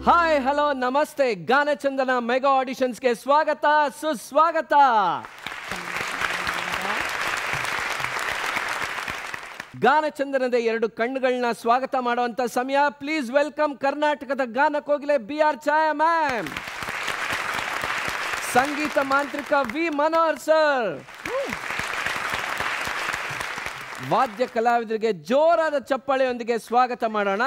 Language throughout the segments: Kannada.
ಹಾಯ್ ಹಲೋ ನಮಸ್ತೆ ಗಾನಚಂದನ ಮೆಗಾ ಆಡಿಷನ್ಸ್ಗೆ ಸ್ವಾಗತ ಸುಸ್ವಾಗತ ಗಾನಚಂದನದ ಎರಡು ಕಣ್ಣುಗಳನ್ನ ಸ್ವಾಗತ ಮಾಡುವಂತ ಸಮಯ ಪ್ಲೀಸ್ ವೆಲ್ಕಮ್ ಕರ್ನಾಟಕದ ಗಾನ ಕೋಗಿಲೆ ಬಿ ಆರ್ ಛಾಯಾ ಮ್ಯಾಮ್ ಸಂಗೀತ ಮಾಂತ್ರಿಕ ವಿ ಮನೋಹರ್ ಸರ್ ವಾದ್ಯ ಕಲಾವಿದರಿಗೆ ಜೋರಾದ ಚಪ್ಪಾಳೆಯೊಂದಿಗೆ ಸ್ವಾಗತ ಮಾಡೋಣ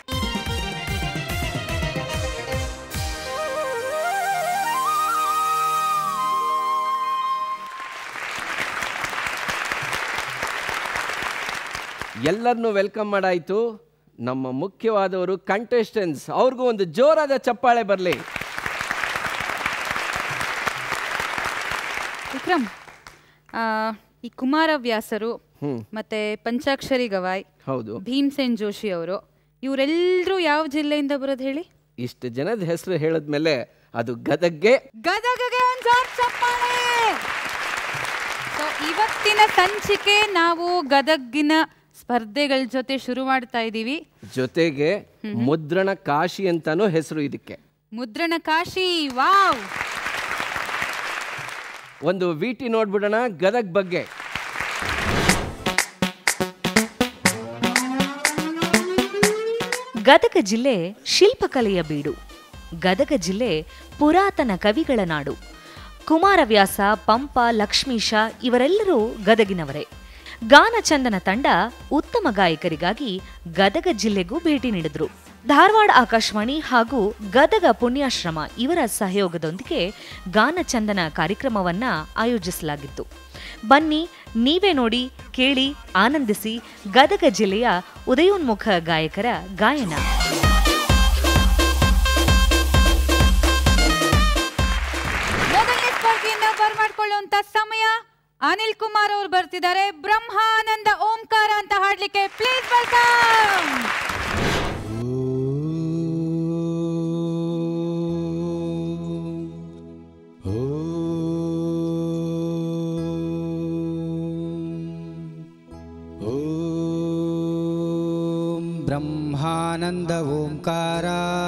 ಎಲ್ಲರನ್ನೂ ವೆಲ್ಕಮ್ ಮಾಡಾಯಿತು ನಮ್ಮ ಮುಖ್ಯವಾದವರು ಕಂಟೆಸ್ಟೆಂಟ್ಸ್ ಅವ್ರಿಗೂ ಒಂದು ಜೋರಾದ ಚಪ್ಪಾಳೆ ಬರಲಿ ವಿಕ್ರಮ್ ಆ, ಈ ಕುಮಾರವ್ಯಾಸರು ಮತ್ತೆ ಪಂಚಾಕ್ಷರಿ ಗವಾಯ್ ಹೌದು ಭೀಮ್ಸೇನ್ ಜೋಶಿ ಅವರು ಇವರೆಲ್ಲರೂ ಯಾವ ಜಿಲ್ಲೆಯಿಂದ ಬರೋದು ಹೇಳಿ ಇಷ್ಟು ಜನದ ಹೆಸರು ಹೇಳಿದ್ಮೇಲೆ ಅದು ಗದಗ್ಗೆ ಗದಗಗೆ ಒಂದ್ ಜೋರ್ ಚಪ್ಪಾಳೆ So, ಇವತ್ತಿನ ಸಂಚಿಕೆ ನಾವು ಗದಗಿನ ಸ್ಪರ್ಧೆಗಳ ಜೊತೆ ಶುರು ಮಾಡ್ತಾ ಇದ್ದೀವಿ ಜೊತೆಗೆ ಮುದ್ರಣ ಕಾಶಿ ಅಂತಾನೂ ಹೆಸರು ಇದಕ್ಕೆ ಮುದ್ರಣ ಕಾಶಿ ವಾವ್ ಒಂದು ವಿಟಿ ನೋಡ್ಬಿಡೋಣ ಗದಗ್ ಬಗ್ಗೆ ಗದಗ ಜಿಲ್ಲೆ ಶಿಲ್ಪಕಲೆಯ ಬೀಡು ಗದಗ ಜಿಲ್ಲೆ ಪುರಾತನ ಕವಿಗಳ ನಾಡು ಕುಮಾರವ್ಯಾಸ ಪಂಪ ಲಕ್ಷ್ಮೀಶ ಇವರೆಲ್ಲರೂ ಗದಗಿನವರೇ ಗಾನಚಂದನ ತಂಡ ಉತ್ತಮ ಗಾಯಕರಿಗಾಗಿ ಗದಗ ಜಿಲ್ಲೆಗೂ ಭೇಟಿ ನೀಡಿದ್ರು ಧಾರವಾಡ ಆಕಾಶವಾಣಿ ಹಾಗೂ ಗದಗ ಪುಣ್ಯಾಶ್ರಮ ಇವರ ಸಹಯೋಗದೊಂದಿಗೆ ಗಾನಚಂದನ ಕಾರ್ಯಕ್ರಮವನ್ನ ಆಯೋಜಿಸಲಾಗಿತ್ತು ಬನ್ನಿ ನೀವೇ ನೋಡಿ ಕೇಳಿ ಆನಂದಿಸಿ ಗದಗ ಜಿಲ್ಲೆಯ ಉದಯೋನ್ಮುಖ ಗಾಯಕರ ಗಾಯನ ಮೊದಲನೇ ಸ್ಪರ್ಧೆಯನ್ನ ಬರ್ಮಾಡ್ಕೊಳ್ಳುವಂತ ಸಮಯ ಅನಿಲ್ ಕುಮಾರ್ ಅವರು ಬರ್ತಿದ್ದಾರೆ ಬ್ರಹ್ಮಾನಂದ ಓಂಕಾರ ಅಂತ ಹಾಡ್ಲಿಕ್ಕೆ ಪ್ಲೀಸ್ ವೆಲ್ಕಮ್ ॐ ब्रह्मानन्द ओङ्कार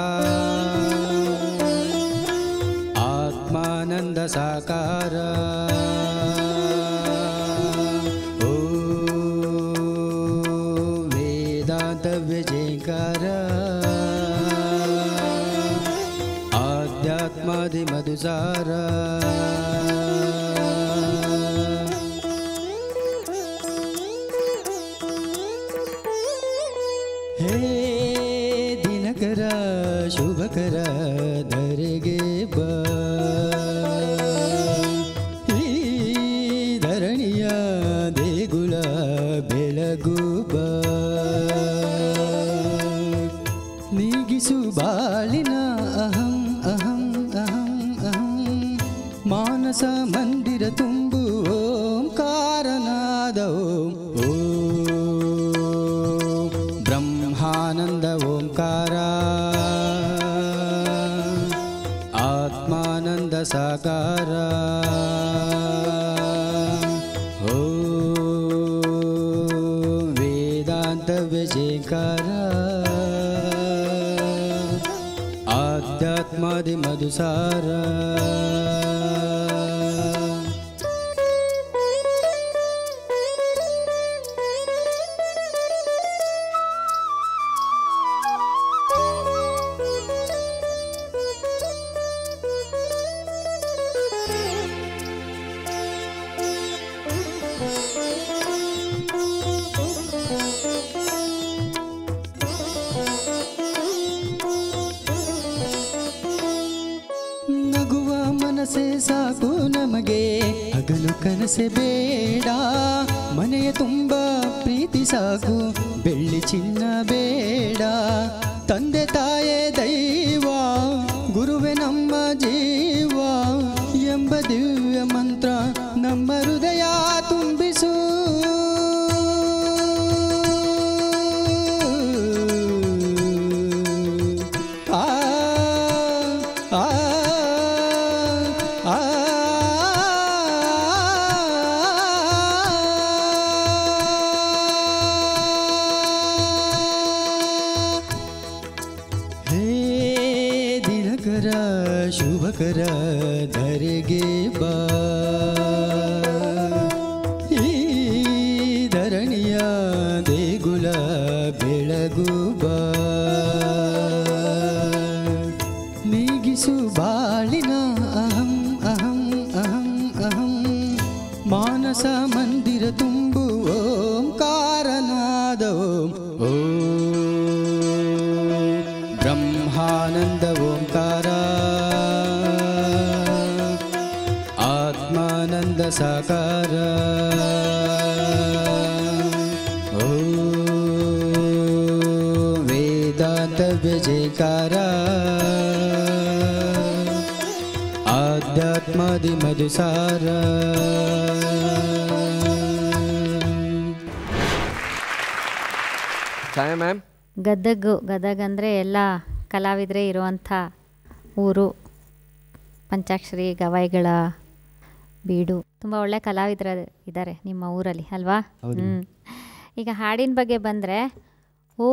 आत्मानन्द साकार ॐ वेदान्त विजयकार आध्यात्मादिमधुसार ಹೇ ದಿನಕರ ಶುಭಕರ ಧರೆಗೆ ಬಾ ಈ ಧರಣಿಯ ದೇಗುಲ ಬೆಳಗು ಬಾ ನೀಗಿಸು ಬಾಳಿನ ಅಹಂ ಅಹಂ ಅಹಂ ಅಹಂ ಮಾನಸ ಮಂದಿರ ತುಂಬು ಓಂಕಾರನಾದ ಓಂ ಓಂ ಬ್ರಹ್ಮಾನಂದ ಓಂಕಾರ ಆತ್ಮಾನಂದ ಸಾಕಾರ ಓಂ ವೇದಾಂತ ವಿಜಯಕಾರ ಆಧ್ಯಾತ್ಮಾದಿ ಮಧುಸಾರ ನಗುವ ಮನಸ್ಸೇ ಸಾಕು ನಮಗೆ ಹಗಲು ಕನಸೆ ಬೇಡ ಮನೆಯ ತುಂಬ ಪ್ರೀತಿ ಸಾಕು ಬೆಳ್ಳಿ ಚಿನ್ನ ಬೇಡ ತಂದೆ ತಾಯೇ ದೈವ ಗುರುವೆ ನಮ್ಮ ಜೀವ ಎಂಬ ದಿವ್ಯ ಮಂತ್ರ ನಮ್ಮ ಹೃದಯ ತುಂಬಿಸು ಆ ಆ ಆ ಶುಭಕರ ಧರೆಗೆ ಬಾ ಈ ಧರಣಿಯ ದೇಗುಲ ಬೆಳಗು ಬಾ ನೀಗಿಸು ಬಾಳಿನ ಅಹಂ ಅಹಂ ಅಹಂ ಅಹಂ ಮಾನಸ ಮಂದಿರ ತುಂಬು ಓಂಕಾರನಾದ ಓಂ ಓಂ ಬ್ರಹ್ಮಾನಂದ ಓಂಕಾರ ಆತ್ಮಾನಂದ ಸಾಕಾರ ಓ ವೇದಾಂತ ವಿಜಯಕಾರ ಆಧ್ಯಾತ್ಮಾದಿ ಮಧುಸಾರ ಛಾಯಾ ಮ್ಯಾಮ್ ಗದಗು ಗದಗ್ ಅಂದರೆ ಎಲ್ಲ ಕಲಾವಿದರೇ ಇರುವಂಥ ಊರು ಪಂಚಾಕ್ಷರಿ ಗವಾಯಿಗಳ ಬೀಡು ತುಂಬ ಒಳ್ಳೆ ಕಲಾವಿದರು ಇದ್ದಾರೆ ನಿಮ್ಮ ಊರಲ್ಲಿ ಅಲ್ವಾ ಹೌದು. ಹ್ಮ್. ಈಗ ಹಾಡಿನ ಬಗ್ಗೆ ಬಂದರೆ ಓ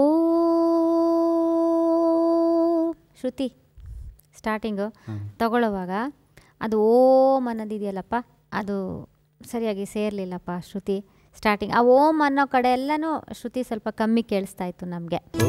ಶ್ರುತಿ ಸ್ಟಾರ್ಟಿಂಗು ತಗೊಳ್ಳುವಾಗ ಅದು ಓಂ ಅನ್ನೋದಿದೆಯಲ್ಲಪ್ಪ ಅದು ಸರಿಯಾಗಿ ಸೇರಲಿಲ್ಲಪ್ಪ ಶ್ರುತಿ ಸ್ಟಾರ್ಟಿಂಗ್ ಆ ಓಂ ಅನ್ನೋ ಕಡೆ ಎಲ್ಲನೂ ಶ್ರುತಿ ಸ್ವಲ್ಪ ಕಮ್ಮಿ ಕೇಳಿಸ್ತಾ ಇತ್ತು ನಮಗೆ ಓ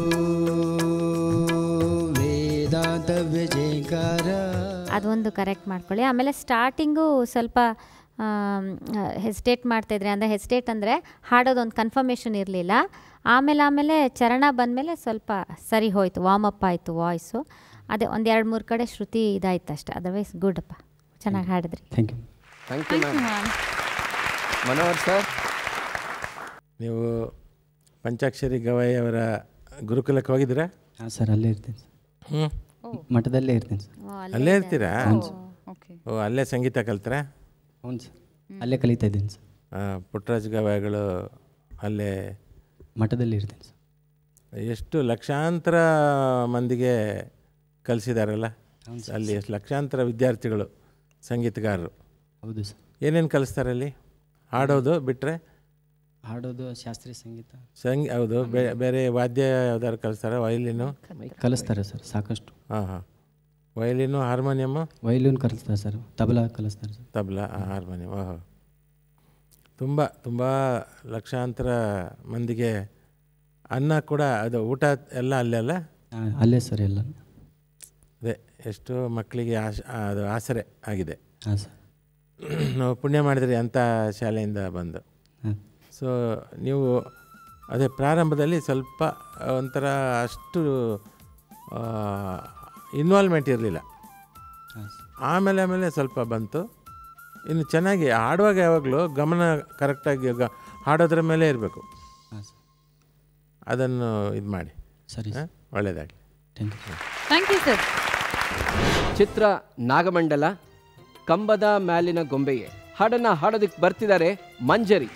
ವೇದಾಂತ ವಿಜಯಕಾರ ಅದೊಂದು ಕರೆಕ್ಟ್ ಮಾಡ್ಕೊಳ್ಳಿ ಆಮೇಲೆ ಸ್ಟಾರ್ಟಿಂಗು ಸ್ವಲ್ಪ ಹೆಸ್ಟೇಟ್ ಮಾಡ್ತಾಯಿದ್ರಿ ಅಂದರೆ ಹೆಸ್ಟೇಟ್ ಅಂದರೆ ಹಾಡೋದೊಂದು ಕನ್ಫರ್ಮೇಷನ್ ಇರಲಿಲ್ಲ ಆಮೇಲೆ ಆಮೇಲೆ ಚರಣ ಬಂದಮೇಲೆ ಸ್ವಲ್ಪ ಸರಿ ಹೋಯಿತು ವಾರ್ಮ್ ಅಪ್ ಆಯಿತು ವಾಯ್ಸು ಅದೇ ಒಂದು ಎರಡು ಮೂರು ಕಡೆ ಶ್ರುತಿ ಇದಾಯ್ತು ಅಷ್ಟೆ ಅದರ್ವೈಸ್ ಗುಡ್ ಅಪ್ಪ ಚೆನ್ನಾಗಿ ಹಾಡಿದ್ರಿ thank you thank you ma'am Manohar sir ನೀವು ಪಂಚಾಕ್ಷರಿ ಗವಾಯಿ ಅವರ ಗುರುಕುಲಕ್ಕೆ ಹೋಗಿದ್ದೀರಾ ಹಾಂ ಸರ್ ಅಲ್ಲೇ ಇರ್ತೀನಿ ಸರ್ ಹ್ಞೂ ಮಠದಲ್ಲೇ ಇರ್ತೀನಿ ಸರ್ ಅಲ್ಲೇ ಇರ್ತೀರಾ ಓಕೆ ಓ ಅಲ್ಲೇ ಸಂಗೀತ ಕಲ್ತ್ರಾ ಹ್ಞೂ ಸರ್ ಅಲ್ಲೇ ಕಲಿತಾ ಇದ್ದೀನಿ ಸರ್ ಆ, ಪುಟ್ಟರಾಜ್ ಗವಾಯಿಗಳು ಅಲ್ಲೇ ಮಠದಲ್ಲಿ ಇರ್ತೀನಿ ಸರ್ ಎಷ್ಟು ಲಕ್ಷಾಂತರ ಮಂದಿಗೆ ಕಲಿಸಿದಾರಲ್ಲ ಅಲ್ಲಿ ಎಷ್ಟು ಲಕ್ಷಾಂತರ ವಿದ್ಯಾರ್ಥಿಗಳು ಸಂಗೀತಗಾರರು ಹೌದು ಸರ್ ಏನೇನು ಕಲಿಸ್ತಾರೆ ಅಲ್ಲಿ ಹಾಡೋದು ಬಿಟ್ಟರೆ ಹಾಡೋದು ಶಾಸ್ತ್ರೀಯ ಸಂಗೀತ ಸಂಗಿ ಹೌದು ಬೇ- ಬೇರೆ ವಾದ್ಯ ಯಾವ್ದಾದ್ರು ಕಲಿಸ್ತಾರೆ ವಯಲಿನು ಕಲಿಸ್ತಾರೆ ಸರ್ ಸಾಕಷ್ಟು ಹಾಂ ಹಾಂ ವಯಲಿನು ಹಾರ್ಮೋನಿಯಮ್ಮು ವೈಲಿನ್ ಕಲಿಸ್ತಾರೆ ಸರ್ ತಬಲಾ ಕಲಿಸ್ತಾರೆ ಸರ್ ತಬಲಾ ಹಾರ್ಮೋನಿಯಂ ಓಹೋ ತುಂಬ ತುಂಬ ಲಕ್ಷಾಂತರ ಮಂದಿಗೆ ಅನ್ನ ಕೂಡ ಅದು ಊಟ ಎಲ್ಲ ಅಲ್ಲೇ ಅಲ್ಲ ಆ, ಅಲ್ಲೇ ಸರ್ ಎಲ್ಲ ಅದೇ ಎಷ್ಟು ಮಕ್ಕಳಿಗೆ ಆಶ ಅದು ಆಸರೆ ಆಗಿದೆ ಹಾಂ ಸರ್ ನಾವು ಪುಣ್ಯ ಮಾಡಿದ್ರಿ ಅಂಥ ಶಾಲೆಯಿಂದ ಬಂದು ಹಾಂ ಸೊ ನೀವು ಅದೇ ಪ್ರಾರಂಭದಲ್ಲಿ ಸ್ವಲ್ಪ ಒಂಥರ ಅಷ್ಟು ಇನ್ವಾಲ್ವ್ಮೆಂಟ್ ಇರಲಿಲ್ಲ ಹಾಂ ಸರ್ ಆಮೇಲೆ ಆಮೇಲೆ ಸ್ವಲ್ಪ ಬಂತು ಇನ್ನು ಚೆನ್ನಾಗಿ ಹಾಡುವಾಗ ಯಾವಾಗಲೂ ಗಮನ ಕರೆಕ್ಟಾಗಿ ಗ ಹಾಡೋದ್ರ ಮೇಲೆ ಇರಬೇಕು ಹಾಂ ಸರ್ ಅದನ್ನು ಇದು ಮಾಡಿ ಸರಿ ಸರ್ ಒಳ್ಳೆಯದಾಗಲಿ thank you thank you sir ಚಿತ್ರ ನಾಗಮಂಡಲ ಕಂಬದ ಮ್ಯಾಲಿನ ಗೊಂಬೆಯೇ ಹಾಡನ್ನ ಹಾಡೋದಕ್ಕೆ ಬರ್ತಿದ್ದಾರೆ ಮಂಜರಿ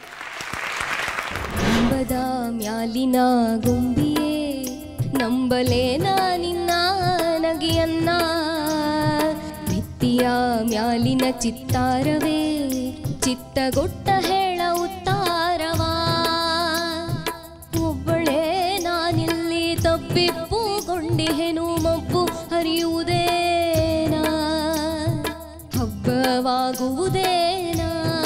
ಕಂಬದ ಮ್ಯಾಲಿನ ಗೊಂಬಿಯೇ ನಂಬಲೇನ ನಿನ್ನ ನಗಿಯನ್ನ ಭಿತ್ತಿಯ ಮ್ಯಾಲಿನ ಚಿತ್ತಾರವೇ ಚಿತ್ತಗೊಟ್ಟ ಹೇಳ ಉತ್ತಾರವಾ ಒಬ್ಬಳೇ ನಾನಿಲ್ಲಿ ತಬ್ಬಿಪ್ಪುಗೊಂಡಿಹೆನು ಮಬ್ಬು ಹರಿಯುವುದೇನಾ ಹಬ್ಬವಾಗುವುದೇನಾ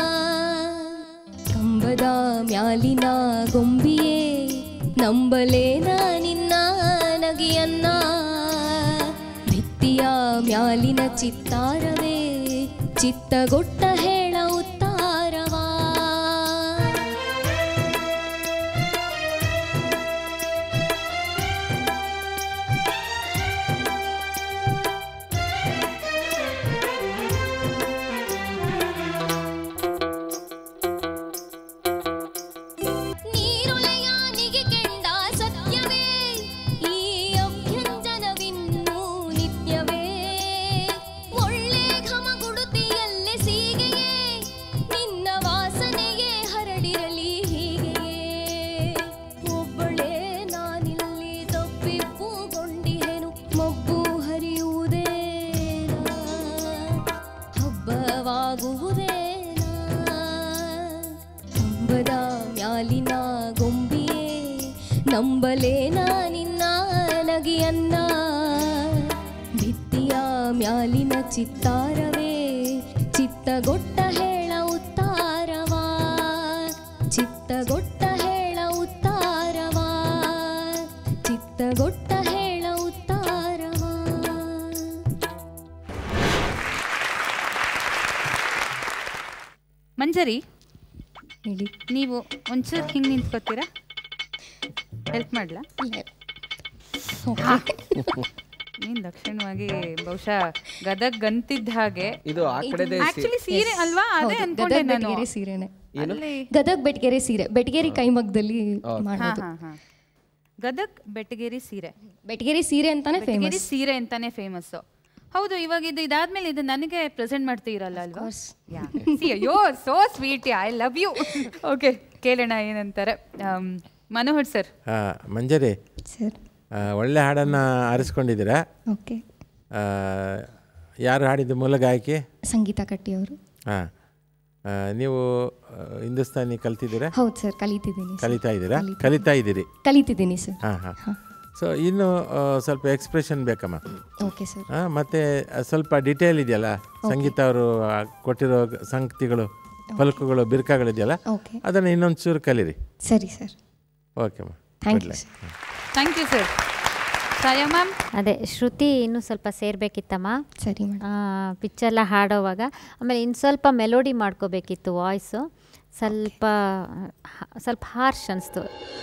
ಕಂಬದ ಮ್ಯಾಲಿನ ಗೊಂಬಿಯೇ ನಂಬಲೇನ ನಿನ್ನ ನಗಿಯನ್ನ ಭಿತ್ತಿಯ ಮ್ಯಾಲಿನ ಚಿತ್ತಾರವೇ ಚಿತ್ತಗೊಟ್ಟ ಹೇಳ ಉತ್ತಾರವಾ ನೀರೊಳೆಯಾನಿಗೆ ಕೆಂಡ ಸತ್ಯವೇ ಈ ಅಭ್ಯಂಜನವಿನ್ನೂ ನಿತ್ಯವೇ ಒಳ್ಳೆ ಘಮಗುಡುತಿಯಲ್ಲೇ ಸೀಗೆಯೇ ನಿನ್ನ ವಾಸನೆಯೇ ಹರಡಿರಲಿ ಹೀಗೆಯೇ ಒಬ್ಬಳೇ ನಾನಿಲ್ಲಿ ತಪ್ಪಿಪ್ಪುಗೊಂಡಿಹೆನು ಮಬ್ಬು ಹರಿಯುವುದೇನಾ ಹಬ್ಬವಾಗುವುದೇನಾ ಕಂಬದ ಮ್ಯಾಲಿನ ಗೊಂಬಿಯೇ ನಂಬಲೇನ ನಿನ್ನ ನಗಿಯನ್ನ ಭಿತ್ತಿಯ ಮ್ಯಾಲಿನ ಚಿತ್ತಾರವೇ ಚಿತ್ತಗೊಟ್ಟ ಹೇಳ ಉತ್ತಾರವಾ ಚಿತ್ತಗೊಟ್ಟ ಹೇಳ ಉತ್ತಾರವಾ ಚಿತ್ತಗೊಟ್ಟ ಹೇಳ ಉತ್ತಾರವಾ ಮಂಜರಿ ಹೇಳಿ ನೀವು ಒಂಚೂರು ಹಿಂಗೆ ನಿಂತ್ಕೋತೀರಾ ಹೆಲ್ಪ್ ಮಾಡ್ಲಾ ನೀನ್ ದಕ್ಷಿಣವಾಗಿ ಬಹುಶಃ ಗದಗ್ ಗಂತಿದ್ದ ಹಾಗೆ ಇದು ಆ ಕಡೆದೇ ಆಕ್ಚುಲಿ ಸೀರೆ ಅಲ್ವಾ ಅದೇ ಹೌದು, ಅನ್ಕೊಂಡೆ ಗದಗ್ ನಾನು ಬೆಟಗೇರಿ ಸೀರೆನೆ ಅಲ್ಲಿ ಗದಗ್ ಬೆಟಗೇರಿ ಸೀರೆ ಬೆಟಗೇರಿ ಕೈಮಗ್ಗದಲ್ಲಿ ಹಾ ಮಾಡೋದು ಹಾ ಹಾ ಗದಗ್ ಬೆಟಗೇರಿ ಸೀರೆ ಬೆಟಗೇರಿ ಸೀರೆ ಅಂತಾನೆ ಬೆಟಗೇರಿ ಫೇಮಸ್ ಸೀರೆ ಅಂತಾನೆ ಫೇಮಸ್ ಹೌದು ಇವಾಗ ಇದು ಇದಾದ್ಮೇಲೆ ಇದು ನನಗೆ ಪ್ರೆಸೆಂಟ್ ಮಾಡ್ತೀರಲ್ಲ ಅಲ್ವಾ course. ಸಿ ಅಯ್ಯೋ so sweet I love you okay ಕೇಳೋಣ ಏನಂತಾರೆ ಆಮ್, ಮನೋಹರ್ ಸರ್ ಆ, ಮಂಜರಿ ಸರ್ ಆ, ಒಳ್ಳೆ ಹಾಡನ್ನು ಆರಿಸ್ಕೊಂಡಿದ್ದೀರಾ ಓಕೆ ಆ, ಯಾರು ಹಾಡಿದ್ದು ಮೂಲ ಗಾಯಕಿ ಸಂಗೀತ ಕಟ್ಟಿ ಅವರು ಹಾಂ ನೀವು ಆ, ಹಿಂದೂಸ್ತಾನಿ ಕಲ್ತಿದ್ದೀರಾ ಹೌದು ಸರ್ ಕಲಿತಿದ್ದೀನಿ sir. ಕಲಿತಾ ಇದ್ದೀರಾ ಕಲಿತಾ ಇದ್ದೀರಿ ಕಲಿತಿದ್ದೀನಿ ಸರ್ ಹಾಂ ಹಾಂ ಸೊ ಇನ್ನು ಆ, ಸ್ವಲ್ಪ ಎಕ್ಸ್ಪ್ರೆಷನ್ ಬೇಕಮ್ಮ ಓಕೆ ಸರ್ ಹಾಂ ಮತ್ತು ಸ್ವಲ್ಪ ಡಿಟೇಲ್ ಇದೆಯಲ್ಲ ಸಂಗೀತ ಅವರು ಕೊಟ್ಟಿರೋ ಸಂಗತಿಗಳು ಫಲಕಗಳು ಬಿರ್ಕಗಳಿದೆಯಲ್ಲ ಓಕೆ ಅದನ್ನು ಇನ್ನೊಂದು ಚೂರು ಕಲೀರಿ ಸರಿ ಸರ್ ಓಕೆಮ್ಮ thank you sir thank you sir Chaya ma'am ಅದೇ ಶ್ರುತಿ ಇನ್ನೂ ಸ್ವಲ್ಪ ಸೇರ್ಬೇಕಿತ್ತಮ್ಮ ಸರಿ ಮೇಡಮ್ ಪಿಕ್ಚರ್ಲ ಹಾಡೋವಾಗ ಆಮೇಲೆ ಇನ್ನು ಸ್ವಲ್ಪ ಮೆಲೋಡಿ ಮಾಡ್ಕೋಬೇಕಿತ್ತು ವಾಯ್ಸು ಸ್ವಲ್ಪ ಹ- ಸ್ವಲ್ಪ ಹಾರ್ಶ್ ಅನಿಸ್ತು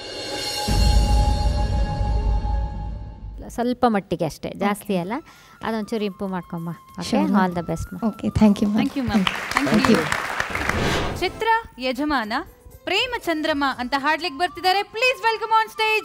ಸ್ವಲ್ಪ ಮಟ್ಟಿಗೆ ಅಷ್ಟೇ ಜಾಸ್ತಿ ಅಲ್ಲ ಅದೊಂಚೂರು ಇಂಪ್ರೂವ್ ಮಾಡ್ಕೊಂಬ okay Sure, ma'am. All the best okay thank you thank you ma'am thank you ಚಿತ್ರ ಯಜಮಾನ ಪ್ರೇಮ ಚಂದ್ರಮ ಅಂತ ಹಾಡ್ಲಿಕ್ಕೆ ಬರ್ತಿದ್ದಾರೆ ಪ್ಲೀಸ್ ವೆಲ್ಕಮ್ ಆನ್ ಸ್ಟೇಜ್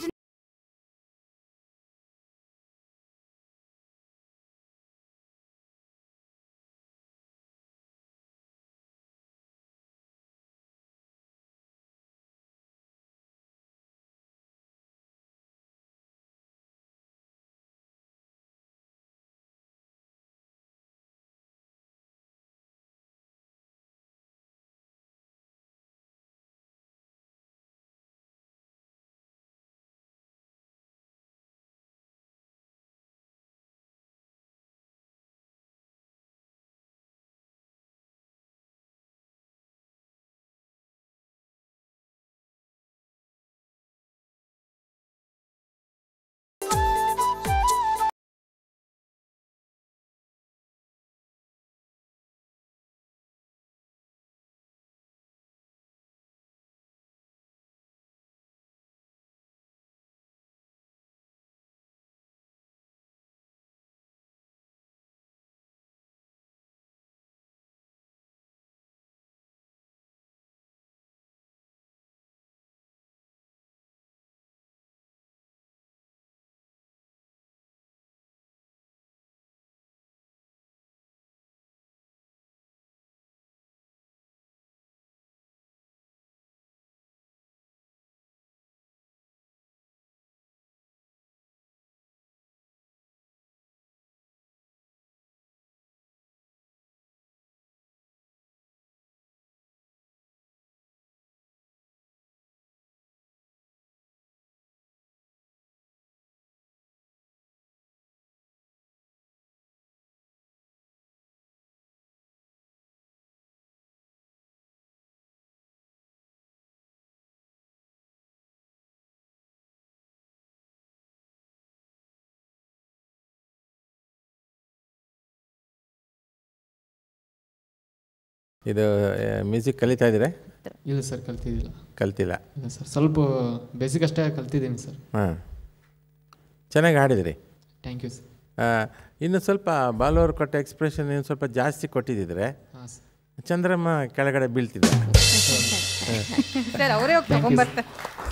ಇದು ಮ್ಯೂಸಿಕ್ ಕಲಿತಾ ಇದ್ದೀರಾ ಇಲ್ಲ ಸರ್ ಕಲ್ತಿದ್ದಿಲ್ಲ ಕಲ್ತಿಲ್ಲ ಇಲ್ಲ ಸರ್ ಸ್ವಲ್ಪ ಬೇಸಿಕ್ ಅಷ್ಟೇ ಕಲ್ತಿದ್ದೀನಿ ಸರ್ ಹಾಂ ಚೆನ್ನಾಗಿ ಹಾಡಿದಿರಿ ಥ್ಯಾಂಕ್ ಯು ಸರ್ ಆ, ಇನ್ನು ಸ್ವಲ್ಪ ಬಾಲವರು ಕೊಟ್ಟ ಎಕ್ಸ್ಪ್ರೆಷನ್ ಇನ್ನು ಸ್ವಲ್ಪ ಜಾಸ್ತಿ ಕೊಟ್ಟಿದ್ದಿದ್ರೆ ಹಾಂ ಸರ್ ಚಂದ್ರಮ್ಮ ಕೆಳಗಡೆ ಬೀಳ್ತಿದ್ದ ಸರ್ ಅವರೇ ಹೋಗಿ ತಗೊಂಬರ್ತಾರೆ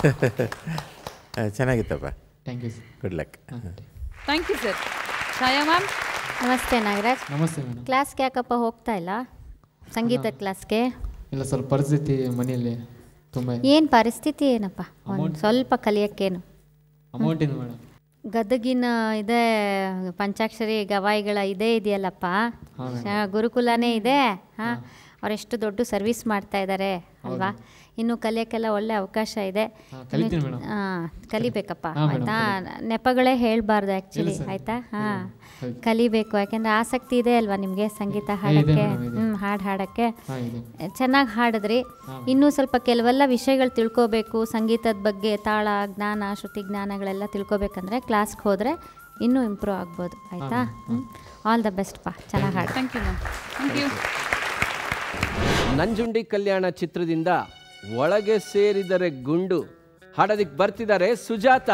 ಆ, ಚೆನ್ನಾಗಿತ್ತಪ್ಪ thank you sir good luck thank you sir Chaya ma'am ನಮಸ್ತೆ ನಾಗರಾಜ್ ನಮಸ್ತೆ ಮೇಡಮ್ ಕ್ಲಾಸ್ಗೆ ಯಾಕಪ್ಪ ಹೋಗ್ತಾ ಇಲ್ಲ ಸಂಗೀತ ಕ್ಲಾಸ್ಗೆ ಇಲ್ಲ ಸ್ವಲ್ಪ ಪರಿಸ್ಥಿತಿ ಮನೆಯಲ್ಲಿ ತುಂಬ ಏನು ಪರಿಸ್ಥಿತಿ ಏನಪ್ಪ ಒಂದು ಸ್ವಲ್ಪ ಕಲಿಯೋಕ್ಕೇನು ಅಮೌಂಟಿಂದ ಮೇಡಮ್ ಗದಗಿನ ಇದೇ ಪಂಚಾಕ್ಷರಿ ಗವಾಯಿಗಳ ಇದೇ ಇದೆಯಲ್ಲಪ್ಪ ಹಾ, ಶ- ಗುರುಕುಲನೇ ಇದೆ ಹಾಂ ಅವರೆಷ್ಟು ದೊಡ್ಡ ಸರ್ವಿಸ್ ಮಾಡ್ತಾ ಇದ್ದಾರೆ ಅಲ್ವಾ ಇನ್ನು ಕಲಿಯೋಕ್ಕೆಲ್ಲ ಒಳ್ಳೆ ಅವಕಾಶ ಇದೆ ಹಾ, ಕಲಿತೀನಿ ಮೇಡಮ್ ಹಾಂ ಕಲಿಬೇಕಪ್ಪ ಹಾ, ಮೇಡಮ್, ಆಯ್ತಾ ನೆಪಗಳೇ ಹೇಳಬಾರ್ದು ಆ್ಯಕ್ಚುಲಿ ಇಲ್ಲ ಸರ್. ಆಯ್ತಾ ಹಾಂ ಕಲಿ- ಕಲಿಬೇಕು ಯಾಕೆಂದ್ರೆ ಆಸಕ್ತಿ ಇದೆ ಅಲ್ವಾ ನಿಮಗೆ ಸಂಗೀತ ಇದೆ ಹಾಡೋಕ್ಕೆ ಮೇಡಮ್, ಇದೆ. ಹ್ಞೂ ಹಾಡು ಹಾಡೋಕ್ಕೆ ಹಾಂ ಇದೆ ಚೆನ್ನಾಗಿ ಹಾಡಿದ್ರಿ ಹಾ. ಇನ್ನೂ ಸ್ವಲ್ಪ ಕೆಲವೆಲ್ಲ ವಿಷಯಗಳು ತಿಳ್ಕೋಬೇಕು ಸಂಗೀತದ ಬಗ್ಗೆ ತಾಳ ಜ್ಞಾನ ಶ್ರುತಿ ಜ್ಞಾನಗಳೆಲ್ಲ ತಿಳ್ಕೊಬೇಕಂದ್ರೆ ಕ್ಲಾಸ್ಗೆ ಹೋದರೆ ಇನ್ನೂ ಇಂಪ್ರೂವ್ ಆಗ್ಬೋದು ಆಯಿತಾ ಆಲ್ ದ ಬೆಸ್ಟ್ ಪಾ ಚೆನ್ನಾಗಿ ಹಾಡು thank you ma'am thank you Nanjundi Kalyana ಚಿತ್ರದಿಂದ ಒಳಗೆ ಸೇರಿದರೆ ಗುಂಡು ಹಾಡೋದಿಕ್ ಬರ್ತಿದ್ದಾರೆ ಸುಜಾತ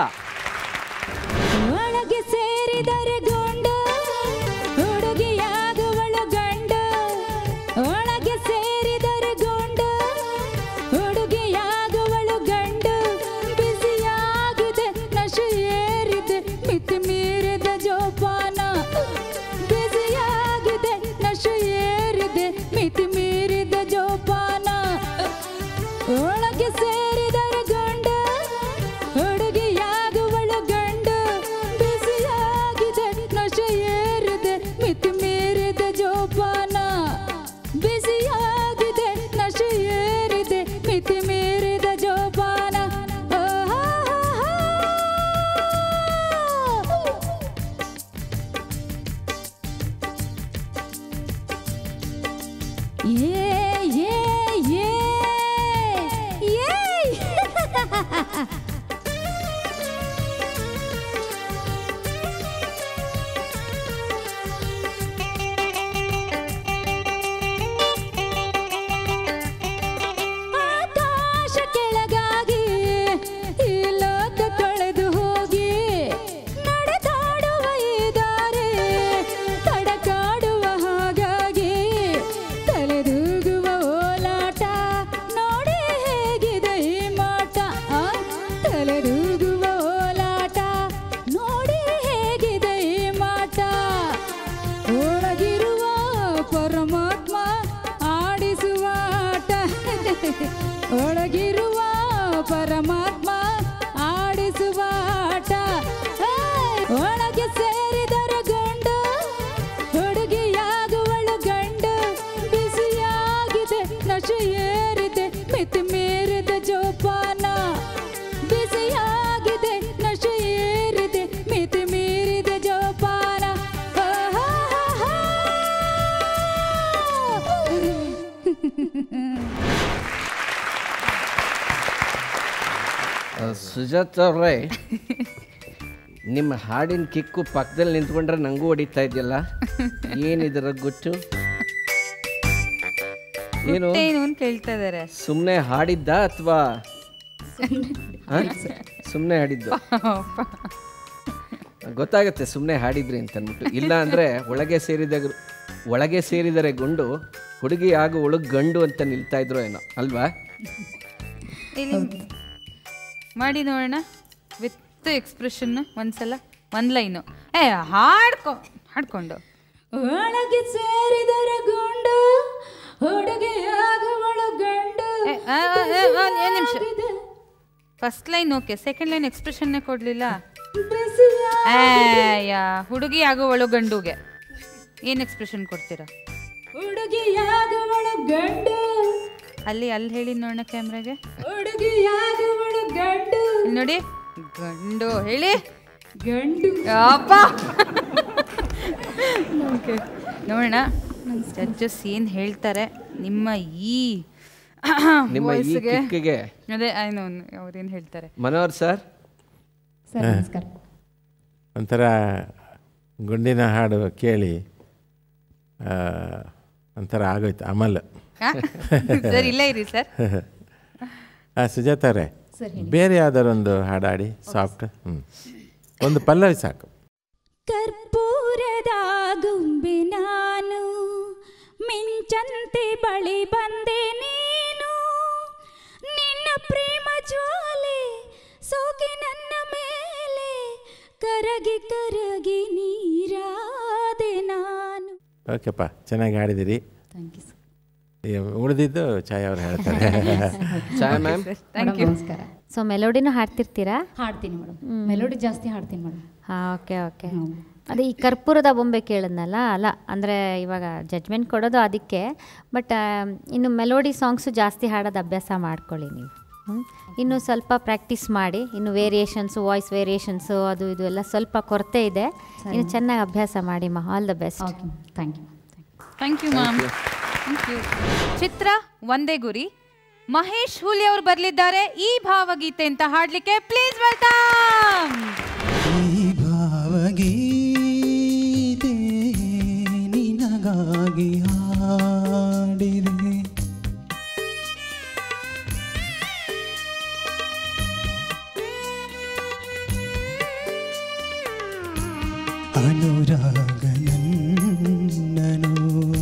ಒಳಗೆ ಸೇರಿದರೆ ಗೊಂಡು ಹುಡುಗಿಯಾಗುವಳು ಗಂಡು ಒಳಗೆ ಸೇರಿದರೆ ಗೊಂಡು ಹುಡುಗಿಯಾಗುವಳು ಗಂಡು ಬಿಸಿಯಾಗಿದೆ ನಶೆ ಏರಿದೆ ಮಿತಿ ಮೀರಿದ ಜೋಪಾನ ಬಿಸಿಯಾಗಿದೆ ನಶೆ ಏರಿದೆ ಮಿತಿ ಮೀರಿದ ಜೋಪಾನ ಒಳಗೆ ಸೇರಿದರೆ ಗಂಡ ಹುಡುಗಿಯಾಗುವಳು ಗಂಡ ಬಿಸಿಯಾಗಿದೆ ನಶೆ ಏರಿದೆ ಮಿತಿ ಮೀರಿದ ಜೋಪಾನ ಬಿಸಿಯಾಗಿದೆ ನಶೆ ಏರಿದೆ ಮಿತಿ ಮೀರಿದ ಜೋಪಾನ ಏ ಏ ಏ ಏ ಆಕಾಶ ಕೆಳಗಾಗಿ ಈ ಲೋಕ ಕಳೆದು ಹೋಗಿ ನಡೆದಾಡುವ ಈ ದಾರಿ ತಡಕಾಡುವ ಹಾಗಾಗಿ ತಲೆದೂಗುವ ಓಲಾಟ ನೋಡಿ ಹೇಗಿದೆ ಈ ಮಾಟ ಆ, ತಲೆದೂಗುವ ಓಲಾಟ ನೋಡಿ ಹೇಗಿದೆ ಈ ಮಾಟ ಒಳಗಿರುವ ಪರಮಾತ್ಮ ಆಡಿಸುವ ಆಟ ಒಳಗಿರುವ ಪರಮಾತ್ಮ ಆಡಿಸುವ ಆಟ ಏ, ಒಳಗೆ ಸೇರಿದರೆ ಗಂಡು ಹುಡುಗಿಯಾಗುವಳು ಗಂಡು ಬಿಸಿಯಾಗಿದೆ ನಶೆ ಏರಿದೆ ಮಿತಿ ಮೀರಿದ ಜೋಪಾನ ಬಿಸಿಯಾಗಿದೆ ನಶೆ ಏರಿದೆ ಮಿತಿ ಮೀರಿದ ಜೋಪಾನ ಆ, ಸುಜಾತ ಅವ್ರೆ ನಿಮ್ಮ ಹಾಡಿನ ಕಿಕ್ಕು ಪಕ್ಕದಲ್ಲಿ ನಿಂತ್ಕೊಂಡ್ರೆ ನಂಗೂ ಹೊಡಿತಾ ಇದೆಯಲ್ಲ ಏನಿದರ ಗುಟ್ಟು ಏನು ಏನು ಅಂತ ಕೇಳ್ತಾ ಇದಾರೆ ಸುಮ್ಮನೆ ಹಾಡಿದ್ದ ಅಥವಾ ಸುಮ್ಮನೆ ಹಾಡಿದ್ದು ಗೊತ್ತಾಗತ್ತೆ ಸುಮ್ಮನೆ ಹಾಡಿದ್ರಿ ಅಂತ ಅಂದ್ಬಿಟ್ಟು ಇಲ್ಲ ಅಂದರೆ ಒಳಗೆ ಸೇರಿದ ಒಳಗೆ ಸೇರಿದರೆ ಗುಂಡು ಹುಡುಗಿ ಆಗು ಒಳಗೆ ಗಂಡು ಅಂತ ನಿಲ್ತಾ ಇದ್ರು ಏನೋ ಅಲ್ವಾ ಇಲ್ಲಿ ಮಾಡಿ ನೋಡೋಣ ವಿತ್ ಎಕ್ಸ್ಪ್ರೆಷನ್ ಒಂದ್ಸಲ ಒಂದ್ ಲೈನು ಏ ಹಾಡ್ಕೊ ಹಾಡ್ಕೊಂಡು ಒಳಗೆ ಸೇರಿದರೆ ಗುಂಡು ಹುಡುಗಿಯಾಗುವಳು ಗಂಡು ಏ, ಆ, ಆ, ಆ, ಆ, ಒಂದ್ ನಿಮಿಷ first line okay second line ಎಕ್ಸ್ಪ್ರೆಷನ್ನೇ ಕೊಡ್ಲಿಲ್ಲ ಯಾ ಹುಡುಗಿ ಆಗುವಳು ಗಂಡುಗೆ ಏನು ಎಕ್ಸ್ಪ್ರೆಷನ್ ಕೊಡ್ತೀರಾ ಹುಡುಗಿಯಾಗುವಳು ಗಂಡು ಅಲ್ಲಿ ಅಲ್ಲಿ ಹೇಳಿ ನೋಡೋಣ ಕ್ಯಾಮ್ರಾಗೆ ಹುಡುಗಿಯಾಗುವಳು ಗಂಡು ಇಲ್ಲಿ ನೋಡಿ ಗಂಡು ಹೇಳಿ ಗಂಡು ಅಪ್ಪ ಓಕೆ ನೋಡೋಣ ಜಡ್ಜಸ್ ಏನು ಹೇಳ್ತಾರೆ ನಿಮ್ಮ ಈ ನಿಮ್ಮ ಈ voice-ಗೆ- ಕಿಕ್ಕಿಗೆ ಅದೇ ಐನೋ ಅವ್ರೇನು ಹೇಳ್ತಾರೆ ಮನೋಹರ್ ಸರ್ ಸರ್ ನಮಸ್ಕಾರ ಒಂಥರ ಗುಂಡಿನ ಹಾಡು ಕೇಳಿ ಆ, ಒಂಥರ ಆಗೋಯ್ತು ಅಮಲ್ ಸರ್ ಇಲ್ಲೇ ಇರಿ ಸರ್ ಆ, ಸುಜಾತ ಅವರೇ ಬೇರೆ ಯಾವ್ದಾರೊಂದು ಹಾಡಾಡಿ ಸಾಫ್ಟ್ ಹ್ಞೂ ಒಂದು ಪಲ್ಲವಿ ಸಾಕು ಕರ್ಪೂರದ ಗುಂಬಿ ನಾನು ಮಿಂಚಂತೆ ಬಳಿ ಬಂದೆ ನೀನು ನಿನ್ನ ಪ್ರೇಮ ಜ್ವಾಲೆ ಸೋಕೆ ನನ್ನ ಮೇಲೆ ಕರಗಿ ಕರಗಿ ನೀರಾದೆ ನಾನು ಓಕೆಪ್ಪ ಚೆನ್ನಾಗಿ ಹಾಡಿದಿರಿ ಥ್ಯಾಂಕ್ ಯು ಸರ್ ಈ ಉಳಿದಿದ್ದು ಛಾಯಾ ಅವ್ರು ಹೇಳ್ತಾರೆ ಚಾಯ್ ಮ್ಯಾಮ್ ಮೇಡಮ್ ನಮಸ್ಕಾರ ಸೊ ಮೆಲೋಡಿನೂ ಹಾಡ್ತಿರ್ತೀರಾ ಹಾಡ್ತೀನಿ ಮೇಡಮ್ ಮೆಲೋಡಿ ಜಾಸ್ತಿ ಹಾಡ್ತೀನಿ ಮೇಡಮ್ ಹಾಂ ಓಕೆ ಓಕೆ ಅದೇ ಈ ಕರ್ಪೂರದ ಬೊಂಬೆ ಕೇಳಿದ್ನಲ್ಲ ಅಲ್ಲ ಅಂದರೆ ಇವಾಗ ಜಡ್ಜ್ಮೆಂಟ್ ಕೊಡೋದು ಅದಕ್ಕೆ ಬಟ್ ಇನ್ನು ಮೆಲೋಡಿ ಸಾಂಗ್ಸು ಜಾಸ್ತಿ ಹಾಡೋದು ಅಭ್ಯಾಸ ಮಾಡ್ಕೊಳ್ಳಿ ನೀವು ಹ್ಮ್? ಇನ್ನು ಸ್ವಲ್ಪ ಪ್ರಾಕ್ಟೀಸ್ ಮಾಡಿ ಇನ್ನು ವೇರಿಯೇಷನ್ಸು ವಾಯ್ಸ್ ವೇರಿಯೇಷನ್ಸು ಅದು ಇದು ಎಲ್ಲ ಸ್ವಲ್ಪ ಕೊರತೆ ಇದೆ ಇನ್ನು ಚೆನ್ನಾಗಿ ಅಭ್ಯಾಸ ಮಾಡಿ ಮಾ all the best okay thank you thank you ma'am thank you ಚಿತ್ರ ಒಂದೇ ಗುರಿ ಮಹೇಶ್ ಹುಲಿ ಅವರು ಬರಲಿದ್ದಾರೆ ಈ ಭಾವಗೀತೆ ಅಂತ ಹಾಡ್ಲಿಕ್ಕೆ ಪ್ಲೀಸ್ ವೆಲ್ಕಮ್ ಈ ಭಾವಗೀತೆ ನಿನಗಾಗಿ ಹಾಡಿದೆ ಅನುರಾಗನನ್ನನು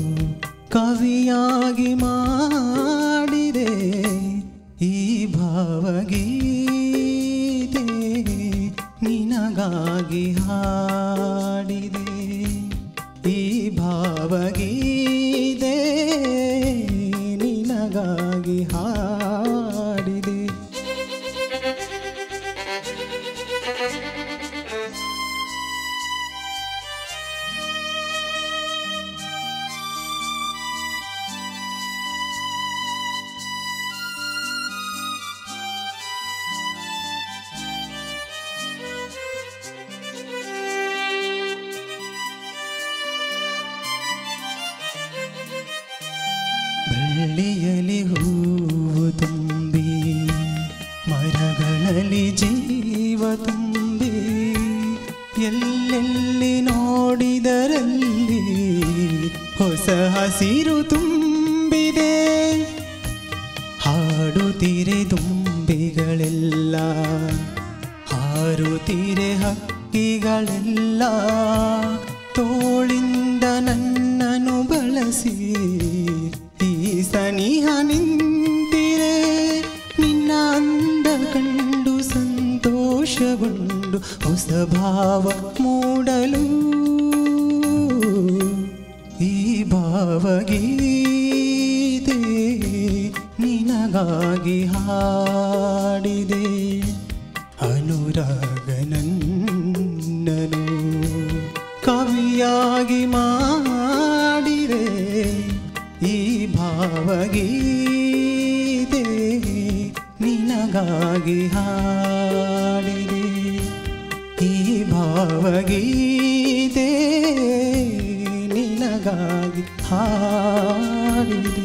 ಕವಿಯಾಗಿ ಮಾಡಿದೆ ಈ ಭಾವಗೀತೆ ನಿನಗಾಗಿ ಹಾಡಿದೆ ಈ ಭಾವಗೀತೆ ನಿನಗಾಗಿ ಹಾಡಿದೆ ಬಳ್ಳಿಯಲಿ ಹೂವು ತುಂಬಿ ಮರಗಳಲ್ಲಿ ಜೀವ ತುಂಬಿ ಎಲ್ಲೆಲ್ಲಿ ನೋಡಿದರಲ್ಲಿ ಹೊಸ ಹಸಿರು ತುಂಬಿದೆ ಹಾಡುತ್ತಿರೆ ತುಂಬಿಗಳೆಲ್ಲ ಹಾರುತ್ತಿರೆ ಹಕ್ಕಿಗಳೆಲ್ಲ ತೋಳಿಂದ ನನ್ನನ್ನು ಬಳಸಿ ಈ ಸನಿಹ ನಿಂತಿರೆ ನಿನ್ನ ಅಂದ ಕಂಡು ಸಂತೋಷಗೊಂಡು ಹೊಸ ಭಾವ ಮೂಡಲು ಈ ಭಾವಗೀತೆ ನಿನಗಾಗಿ ಹಾಡಿದೆ ಅನುರಾಗನನ್ನನು ಕವಿಯಾಗಿ ಮಾಡಿದೆ ಈ ಭಾವಗೀತೆ ನಿನಗಾಗಿ ಹಾಡಿದೆ ಈ ಭಾವಗೀತೆ ನಿನಗಾಗಿ ಹಾಡಿದೆ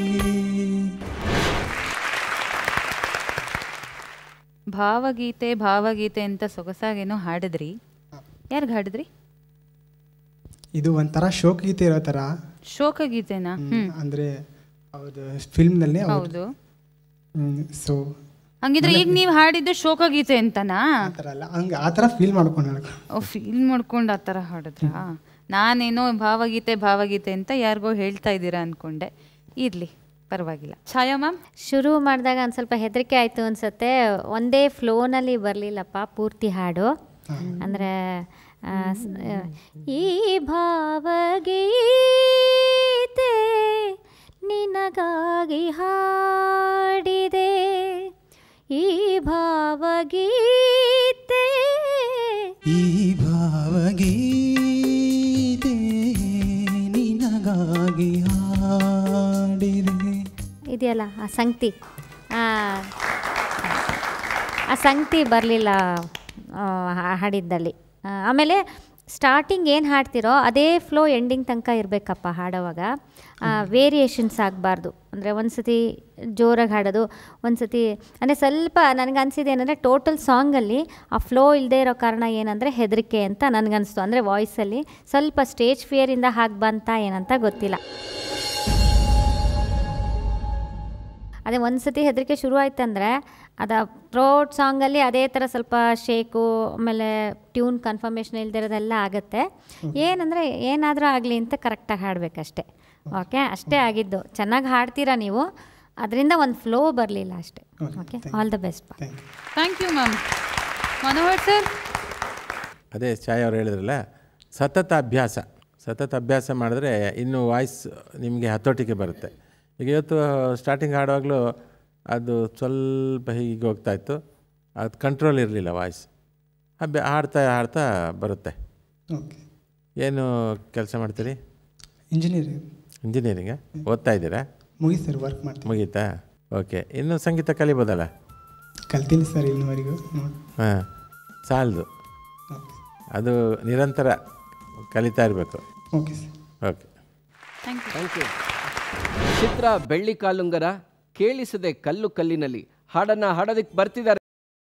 ಭಾವಗೀತೆ ಭಾವಗೀತೆ ಅಂತ ಸೊಗಸಾಗೇನೋ ಹಾಡಿದ್ರಿ ಯಾರಿಗೆ ಹಾಡಿದ್ರಿ ಇದು ಒಂಥರ ಶೋಕಗೀತೆ ಇರೋ ಥರ ಶೋಕಗೀತೆನಾ ಹ್ಮ್ ಅಂದರೆ ಅವ್ರದ್ದು ಫಿಲ್ಮ್ನಲ್ಲಿ ಹೌದು ಸೊ ಹಂಗಿದ್ರೆ ಈಗ ನೀವು ಹಾಡಿದ್ದು ಶೋಕಗೀತೆ ಅಂತನಾ ಆ ಥರ ಅಲ್ಲ ಹಂಗೆ ಆ ಥರ ಫೀಲ್ ಮಾಡ್ಕೊಂಡು ಹೇಳ್ಕೊ ಓ ಫೀಲ್ ಮಾಡ್ಕೊಂಡು ಆ ಥರ ಹಾಡಿದ್ರಾ ನಾನೇನೋ ಭಾವಗೀತೆ ಭಾವಗೀತೆ ಅಂತ ಯಾರಿಗೋ ಹೇಳ್ತಾ ಇದ್ದೀರಾ ಅನ್ಕೊಂಡೆ ಇರ್ಲಿ ಪರವಾಗಿಲ್ಲ ಛಾಯಾ ಮ್ಯಾಮ್ ಶುರು ಮಾಡಿದಾಗ ಒಂದು ಸ್ವಲ್ಪ ಹೆದರಿಕೆ ಆಯಿತು ಅನ್ಸುತ್ತೆ ಒಂದೇ ಫ್ಲೋನಲ್ಲಿ ಬರಲಿಲ್ಲಪ್ಪ ಪೂರ್ತಿ ಹಾಡು ಅಂದರೆ ಈ ಭಾವಗೀತೆ ನಿನಗಾಗಿ ಹಾಡಿದೆ ಈ ಭಾವಗೀತೆ ಈ ಭಾವಗೀತೆ ನಿನಗಾಗಿ ಹಾಡಿದೆ ಇದೆಯಲ್ಲ ಆ ಸಂಗತಿ ಆ ಆ ಸಂಗತಿ ಬರಲಿಲ್ಲ ಹಾಡಿದ್ದಲ್ಲಿ ಆ, ಆಮೇಲೆ ಸ್ಟಾರ್ಟಿಂಗ್ ಏನು ಹಾಡ್ತಿರೋ ಅದೇ ಫ್ಲೋ ಎಂಡಿಂಗ್ ತನಕ ಇರಬೇಕಪ್ಪ ಹಾಡೋವಾಗ ವೇರಿಯೇಷನ್ಸ್ ಆಗಬಾರ್ದು ಅಂದರೆ ಒಂದು ಸತಿ ಜೋರಾಗಿ ಹಾಡೋದು ಒಂದು ಸತಿ ಅಂದರೆ ಸ್ವಲ್ಪ ನನಗೆ ಅನಿಸಿದೆ ಏನಂದರೆ ಟೋಟಲ್ ಸಾಂಗಲ್ಲಿ ಆ ಫ್ಲೋ ಇಲ್ಲದೆ ಇರೋ ಕಾರಣ ಏನಂದರೆ ಹೆದರಿಕೆ ಅಂತ ನನಗನ್ನಿಸ್ತು ಅಂದರೆ ವಾಯ್ಸಲ್ಲಿ ಸ್ವಲ್ಪ ಸ್ಟೇಜ್ ಫಿಯರಿಂದ ಹಾಗೆ ಬಂತ ಏನಂತ ಗೊತ್ತಿಲ್ಲ ಅದೇ ಒಂದು ಸತಿ ಹೆದರಿಕೆ ಶುರು ಆಯ್ತಂದರೆ ಅದು ಥ್ರೋಟ್ ಸಾಂಗಲ್ಲಿ ಅದೇ ಥರ ಸ್ವಲ್ಪ ಶೇಕು ಆಮೇಲೆ ಟ್ಯೂನ್ ಕನ್ಫರ್ಮೇಷನ್ ಇಲ್ದಿರೋದೆಲ್ಲ ಆಗುತ್ತೆ ಏನಂದರೆ ಏನಾದರೂ ಆಗಲಿ ಅಂತ ಕರೆಕ್ಟಾಗಿ ಹಾಡಬೇಕಷ್ಟೆ ಓಕೆ ಅಷ್ಟೇ ಆಗಿದ್ದು ಚೆನ್ನಾಗಿ ಹಾಡ್ತೀರಾ ನೀವು ಅದರಿಂದ ಒಂದು ಫ್ಲೋ ಬರಲಿಲ್ಲ ಅಷ್ಟೇ ಓಕೆ ಆಲ್ ದ ಬೆಸ್ಟ್ ಬಾ thank you ma'am Manohar sir ಅದೇ ಛಾಯ್ ಅವ್ರು ಹೇಳಿದ್ರಲ್ಲ ಸತತ ಅಭ್ಯಾಸ ಸತತ ಅಭ್ಯಾಸ ಮಾಡಿದ್ರೆ ಇನ್ನೂ ವಾಯ್ಸ್ ನಿಮಗೆ ಹತೋಟಿಗೆ ಬರುತ್ತೆ ಈಗ ಇವತ್ತು ಸ್ಟಾರ್ಟಿಂಗ್ ಹಾಡುವಾಗಲೂ ಅದು ಸ್ವಲ್ಪ ಹೀಗೆ ಹೋಗ್ತಾ ಇತ್ತು ಅದು ಕಂಟ್ರೋಲ್ ಇರಲಿಲ್ಲ ವಾಯ್ಸ್ ಅಭ್ಯ ಹಾಡ್ತಾ ಹಾಡ್ತಾ ಬರುತ್ತೆ ಓಕೆ ಏನು ಕೆಲಸ ಮಾಡ್ತೀರಿ ಇಂಜಿನಿಯರಿಂಗ್ ಇಂಜಿನಿಯರಿಂಗಾ ಓದ್ತಾ ಇದ್ದೀರಾ ಮುಗಿ ಸರ್ ವರ್ಕ್ ಮಾಡ್ತೀನಿ ಮುಗೀತಾ ಓಕೆ ಇನ್ನು ಸಂಗೀತ ಕಲಿಬೋದಲ್ಲ ಕಲ್ತೀನಿ ಸರ್ ಇನ್ನುವರೆಗೂ ನೋಡಿ ಹಾಂ ಸಾಲದು ಅದು ನಿರಂತರ ಕಲಿತಾ ಇರಬೇಕು okay sir okay thank you ಚಿತ್ರ ಬೆಳ್ಳಿ ಕಾಲುಂಗರ ಕೇಳಿಸದೆ ಕಲ್ಲು ಕಲ್ಲಿನಲ್ಲಿ ಹಾಡನ್ನ ಹಾಡೋದಕ್ಕೆ ಬರ್ತಿದ್ದಾರೆ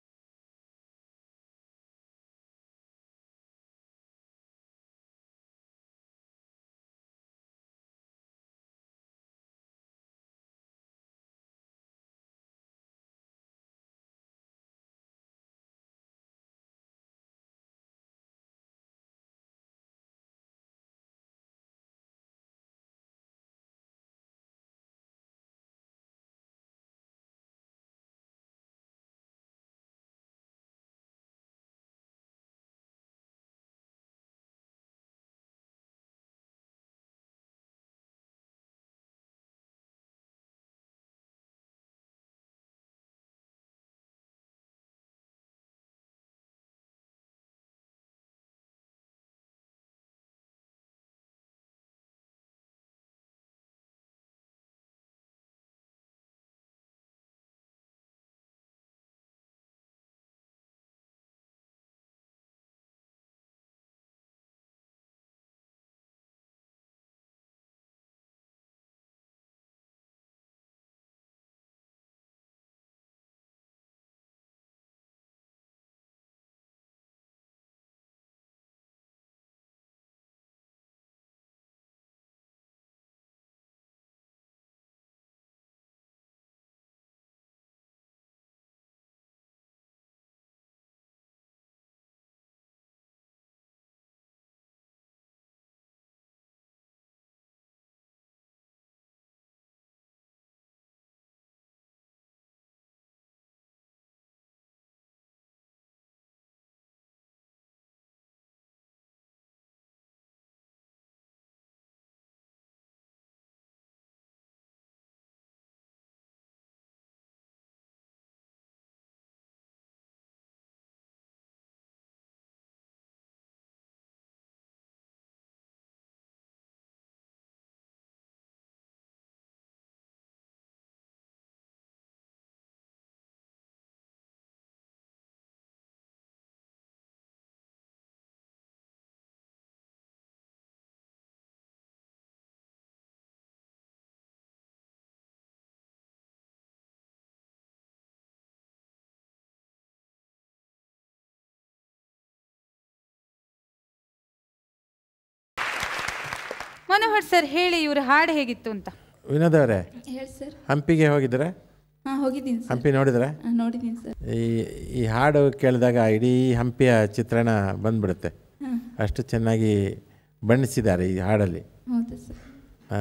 ಮನೋಹರ್ ಸರ್ ಹೇಳಿ ಇವ್ರ ಹಾಡು ಹೇಗಿತ್ತು ಅಂತ ವಿನೋದ್ ಅವರೇ ಹೇಳಿ ಸರ್ ಹಂಪಿಗೆ ಹೋಗಿದ್ದೀರಾ ಹಾಂ ಹೋಗಿದ್ದೀನಿ ಸರ್ ಹಂಪಿ ನೋಡಿದ್ರೆ ಹಾಂ ನೋಡಿದ್ದೀನಿ ಸರ್ ಈ ಈ ಹಾಡು ಕೇಳಿದಾಗ ಇಡೀ ಹಂಪಿಯ ಚಿತ್ರಣ ಬಂದ್ಬಿಡುತ್ತೆ ಹಾಂ. ಅಷ್ಟು ಚೆನ್ನಾಗಿ ಬಣ್ಣಿಸಿದ್ದಾರೆ ಈ ಹಾಡಲ್ಲಿ ಹೌದು ಸರ್ ಆ,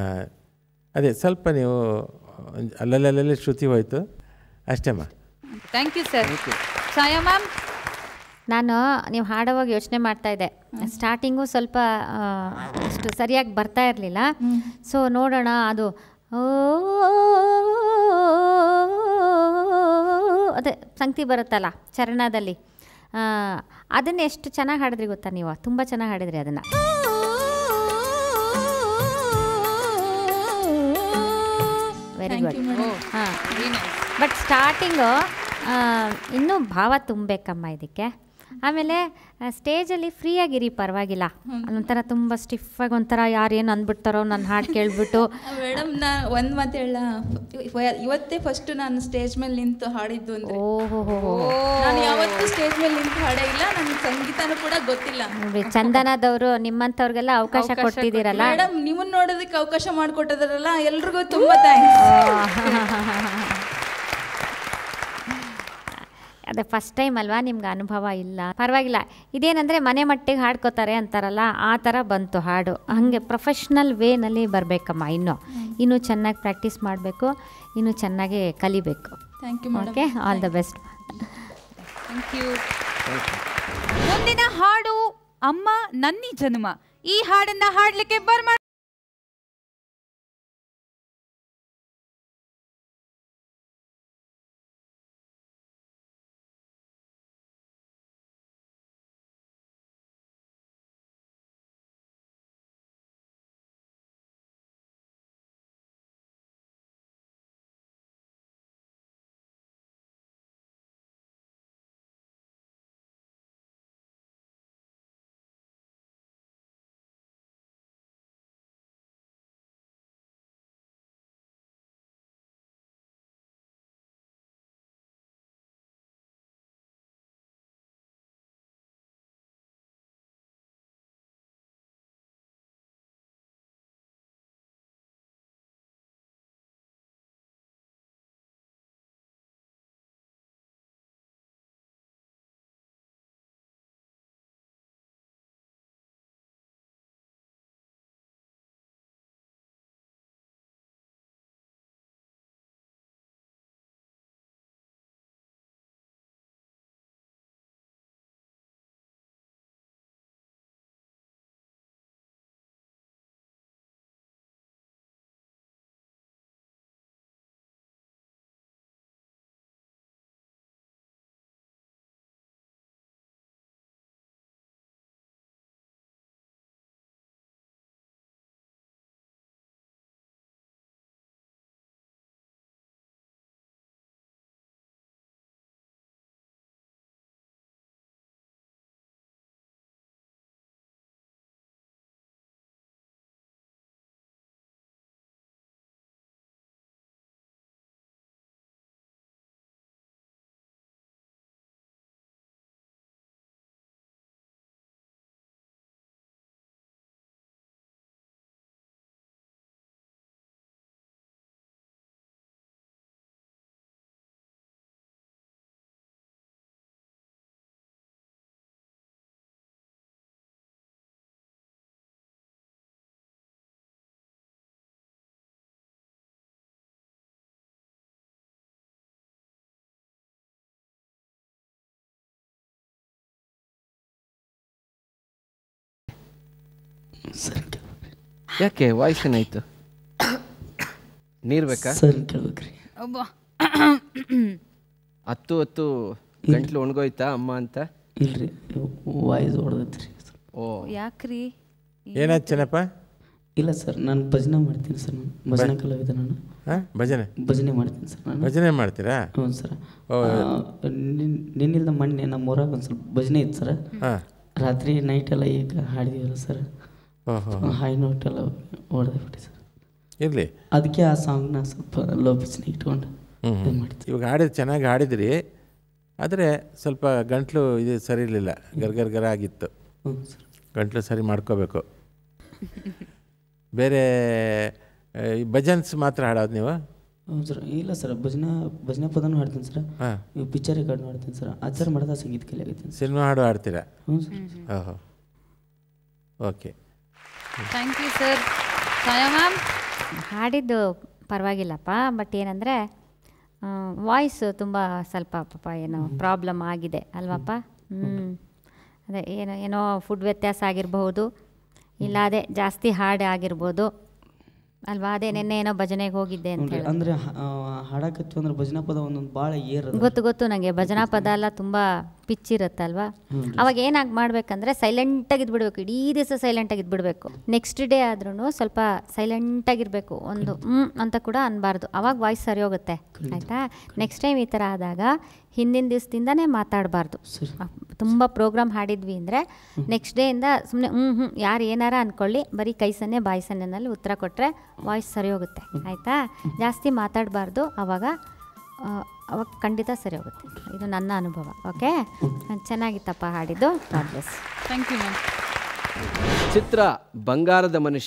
ಅದೇ ಸ್ವಲ್ಪ ನೀವು ಅಲ್ಲಲ್ಲಲ್ಲಿ ಶ್ರುತಿ ಹೋಯಿತು ಅಷ್ಟೇಮ್ಮ thank you sir Chaya ma'am ನಾನು ನೀವು ಹಾಡುವಾಗ ಯೋಚನೆ ಮಾಡ್ತಾ ಇದ್ದೆ ಸ್ಟಾರ್ಟಿಂಗು ಸ್ವಲ್ಪ ಆ, ಅಷ್ಟು ಸರಿಯಾಗಿ ಬರ್ತಾ ಇರಲಿಲ್ಲ ಸೊ ನೋಡೋಣ ಅದು ಓ ಅದೇ ಸಂಗತಿ ಬರುತ್ತಲ್ಲ ಚರಣದಲ್ಲಿ ಆ, ಅದನ್ನ ಎಷ್ಟು ಚೆನ್ನಾಗಿ ಹಾಡಿದ್ರಿ ಗೊತ್ತಾ ನೀವು ತುಂಬ ಚೆನ್ನಾಗಿ ಹಾಡಿದ್ರಿ ಅದನ್ನು very Thank good you, madam. ಹಾಂ ಬಟ್ ಸ್ಟಾರ್ಟಿಂಗು ಇನ್ನೂ ಭಾವ ತುಂಬಬೇಕಮ್ಮ ಇದಕ್ಕೆ ಆಮೇಲೆ ಸ್ಟೇಜಲ್ಲಿ ಫ್ರೀಯಾಗಿರಿ ಪರವಾಗಿಲ್ಲ ಒಂಥರ ತುಂಬ ಸ್ಟಿಫಾಗಿ ಒಂಥರ ಯಾರು ಏನು ಅಂದ್ಬಿಡ್ತಾರೋ ನನ್ನ ಹಾಡು ಕೇಳಿಬಿಟ್ಟು ಮೇಡಮ್ ನಾ ಒಂದು ಮಾತು ಹೇಳ ಇವತ್ತೇ ಫಸ್ಟ್ ನಾನು ಸ್ಟೇಜ್ ಮೇಲೆ ನಿಂತು ಹಾಡಿದ್ದು ಅಂದ್ರೆ ಓಹೋ ನಾನು ಯಾವತ್ತೂ ಸ್ಟೇಜ್ ಮೇಲೆ ನಿಂತು ಹಾಡೇ ಇಲ್ಲ ನನಗೆ ಸಂಗೀತನೂ ಕೂಡ ಗೊತ್ತಿಲ್ಲ ನೋಡಿ ಚಂದನದವರು ನಿಮ್ಮಂಥವ್ರಿಗೆಲ್ಲ ಅವಕಾಶ ಕೊಟ್ಟಿದ್ದೀರಲ್ಲ ಮೇಡಮ್ ನಿಮ್ಮನ್ನ ನೋಡೋದಕ್ಕೆ ಅವಕಾಶ ಮಾಡಿಕೊಟ್ಟಿದ್ರಲ್ಲ ಎಲ್ರಿಗೂ ತುಂಬಾ ಥ್ಯಾಂಕ್ಸ್ ಅದೇ ಫಸ್ಟ್ ಟೈಮ್ ಅಲ್ವಾ ನಿಮ್ಗೆ ಅನುಭವ ಇಲ್ಲ ಪರವಾಗಿಲ್ಲ ಇದೇನಂದರೆ ಮನೆ ಮಟ್ಟಿಗೆ ಹಾಡ್ಕೋತಾರೆ ಅಂತಾರಲ್ಲ ಆ ಥರ ಬಂತು ಹಾಡು ಹಾಗೆ ಪ್ರೊಫೆಷ್ನಲ್ ವೇನಲ್ಲಿ ಬರಬೇಕಮ್ಮ ಇನ್ನು ಇನ್ನೂ ಚೆನ್ನಾಗಿ ಪ್ರಾಕ್ಟೀಸ್ ಮಾಡಬೇಕು ಇನ್ನೂ ಚೆನ್ನಾಗಿ ಕಲಿಬೇಕು Thank you, madam. Okay all the best thank you ಮುಂದಿನ ಹಾಡು ಅಮ್ಮ ನನ್ನಿ ಜನ್ಮ ಈ ಹಾಡನ್ನ ಹಾಡ್ಲಿಕ್ಕೆ ಬರ್ಮ ಯಾಕೆ ವಾಯ್ಸ್ ಏನಾಯ್ತು ನೀರು ಬೇಕಾ ಸರ್ ಕೇಳ್ಬೇಕ್ರಿ ಒಬ್ಬ ಹತ್ತು ಹತ್ತು ಗಂಟ್ಲು ಒಣಗೋಯ್ತಾ ಅಮ್ಮ ಅಂತ ಇಲ್ರಿ ವಾಯ್ಸ್ ಹೊಡೆದೈತ್ರಿ ಓ ಯಾಕ್ರಿ ಏನಾಯ್ತು ಚೆನ್ನಪ್ಪ ಇಲ್ಲ ಸರ್ ನಾನು ಭಜನೆ ಮಾಡ್ತೀನಿ ಸರ್ ನಾನು ಭಜನೆ ಕಲಾವಿದ ನಾನು ಹಾಂ ಭಜನೆ ಭಜನೆ ಮಾಡ್ತೀನಿ ಸರ್ ನಾನು ಭಜನೆ ಮಾಡ್ತೀರಾ ಹ್ಞೂ ಸರ್ ಓ ನಿನ್ನಿಲ್ದ ಮೊನ್ನೆ ನಮ್ಮ ಊರಾಗ ಒಂದು ಸ್ವಲ್ಪ ಭಜನೆ ಇತ್ತು ಸರ್ ಹಾಂ ರಾತ್ರಿ ನೈಟ್ ಎಲ್ಲ ಈಗ ಹಾಡಿದೀವಲ್ಲ ಸರ್ ಓಹೋ ಹೈ ನೋಟ್ ಎಲ್ಲ ಹೊಡೆದೇ ಬಿಟ್ಟು ಸರ್ ಇರಲಿ ಅದಕ್ಕೆ ಆ ಸಾಂಗ್ನ ಸ್ವಲ್ಪ ಲೋ ಪಿಚ್ನ ಇಟ್ಕೊಂಡು ಹ್ಞೂ ಇದು ಮಾಡಿದ್ದೆ ಇವಾಗ ಹಾಡಿದ ಚೆನ್ನಾಗಿ ಹಾಡಿದಿರಿ ಆದರೆ ಸ್ವಲ್ಪ ಗಂಟ್ಲು ಇದು ಸರಿ ಇರಲಿಲ್ಲ ಗರ್ಗರ್ ಗರ ಆಗಿತ್ತು ಹ್ಞೂ ಸರ್ ಗಂಟ್ಲು ಸರಿ ಮಾಡ್ಕೋಬೇಕು ಬೇರೆ ಆ, ಈ ಭಜನ್ಸ್ ಮಾತ್ರ ಹಾಡೋದು ನೀವು ಹ್ಞೂ ಸರ್ ಇಲ್ಲ ಸರ್ ಭಜನೆ ಭಜನೆ ಪದನೂ ಹಾಡ್ತೀನಿ ಸರ್ ಹಾಂ ಇವು ಪಿಕ್ಚರ್ ರೆಕಾರ್ಡ್ ಮಾಡ್ತೀನಿ ಸರ್ ಆಚಾರ ಮಾಡಿದ ಸಂಗೀತ ಕಲೆ ಆಗೈತೀನಿ ಸರ್ ಸಿನಿಮಾ ಹಾಡು ಹಾಡ್ತೀರಾ ಹ್ಞೂ ಸರ್ ಓಹೋ okay thank you sir Chaya ma'am ಹಾಡಿದ್ದು ಪರವಾಗಿಲ್ಲಪ್ಪ ಬಟ್ ಏನಂದರೆ ವಾಯ್ಸ್ ತುಂಬ ಸ್ವಲ್ಪ ಪಾಪ ಏನೋ ಪ್ರಾಬ್ಲಮ್ ಆಗಿದೆ ಅಲ್ವಪ್ಪ ಹ್ಞೂ ಅದೇ ಏನೋ ಏನೋ ಫುಡ್ ವ್ಯತ್ಯಾಸ ಆಗಿರಬಹುದು ಇಲ್ಲ ಅದೇ ಜಾಸ್ತಿ ಹಾಡು ಆಗಿರ್ಬೋದು ಅಲ್ವಾ ಅದೇ ನಿನ್ನೆ ಏನೋ ಭಜನೆಗೆ ಹೋಗಿದ್ದೆ ಅಂತ ಹ್ಞೂ ಹೇಳಿ ಅಂದರೆ ಹಾಡಕತ್ತೀವಿ ಅಂದ್ರೆ ಭಜನಾ ಪದ ಒಂದೊಂದು ಭಾಳ ಏರ್ ಅದ ಗೊತ್ತು ಗೊತ್ತು ನನಗೆ ಭಜನಾ ಪದ ಎಲ್ಲ ತುಂಬ ಪಿಚ್ ಇರುತ್ತಲ್ವಾ ಹ್ಞೂ ಅವಾಗ ಏನಾಗಿ ಮಾಡ್ಬೇಕಂದ್ರೆ ಸೈಲೆಂಟಾಗಿ ಇದ್ಬಿಡ್ಬೇಕು ಇಡೀ ದಿವಸ ಸೈಲೆಂಟಾಗಿ ಇದ್ಬಿಡ್ಬೇಕು ನೆಕ್ಸ್ಟ್ ಡೇ ಆದ್ರೂ ಸ್ವಲ್ಪ ಸೈಲೆಂಟಾಗಿರಬೇಕು ಒಂದು ಹ್ಞೂ ಅಂತ ಕೂಡ ಅನ್ಬಾರ್ದು ಅವಾಗ ವಾಯ್ಸ್ ಸರಿ ಹೋಗುತ್ತೆ ಆಯಿತಾ ನೆಕ್ಸ್ಟ್ ಟೈಮ್ ಈ ಥರ ಆದಾಗ ಹಿಂದಿನ ದಿವಸದಿಂದನೇ ಮಾತಾಡಬಾರ್ದು ತುಂಬ ಪ್ರೋಗ್ರಾಮ್ ಹಾಡಿದ್ವಿ ಅಂದರೆ ನೆಕ್ಸ್ಟ್ ಡೇಯಿಂದ ಸುಮ್ಮನೆ ಹ್ಞೂ ಹ್ಞೂ ಯಾರು ಏನಾರ ಅಂದ್ಕೊಳ್ಳಿ ಬರೀ ಕೈ ಸನ್ನೆ ಬಾಯಿ ಸನ್ನೆನಲ್ಲಿ ಉತ್ತರ ಕೊಟ್ಟರೆ ವಾಯ್ಸ್ ಸರಿ ಹೋಗುತ್ತೆ ಆಯಿತಾ ಜಾಸ್ತಿ ಮಾತಾಡಬಾರ್ದು ಆವಾಗ ಆ, ಅವಾಗ ಖಂಡಿತ ಸರಿ ಹೋಗುತ್ತೆ ಇದು ನನ್ನ ಅನುಭವ ಓಕೆ ಚೆನ್ನಾಗಿತ್ತಪ್ಪ ಹಾಡಿದ್ದು God bless. Thank you ma'am ಚಿತ್ರ ಬಂಗಾರದ ಮನುಷ್ಯ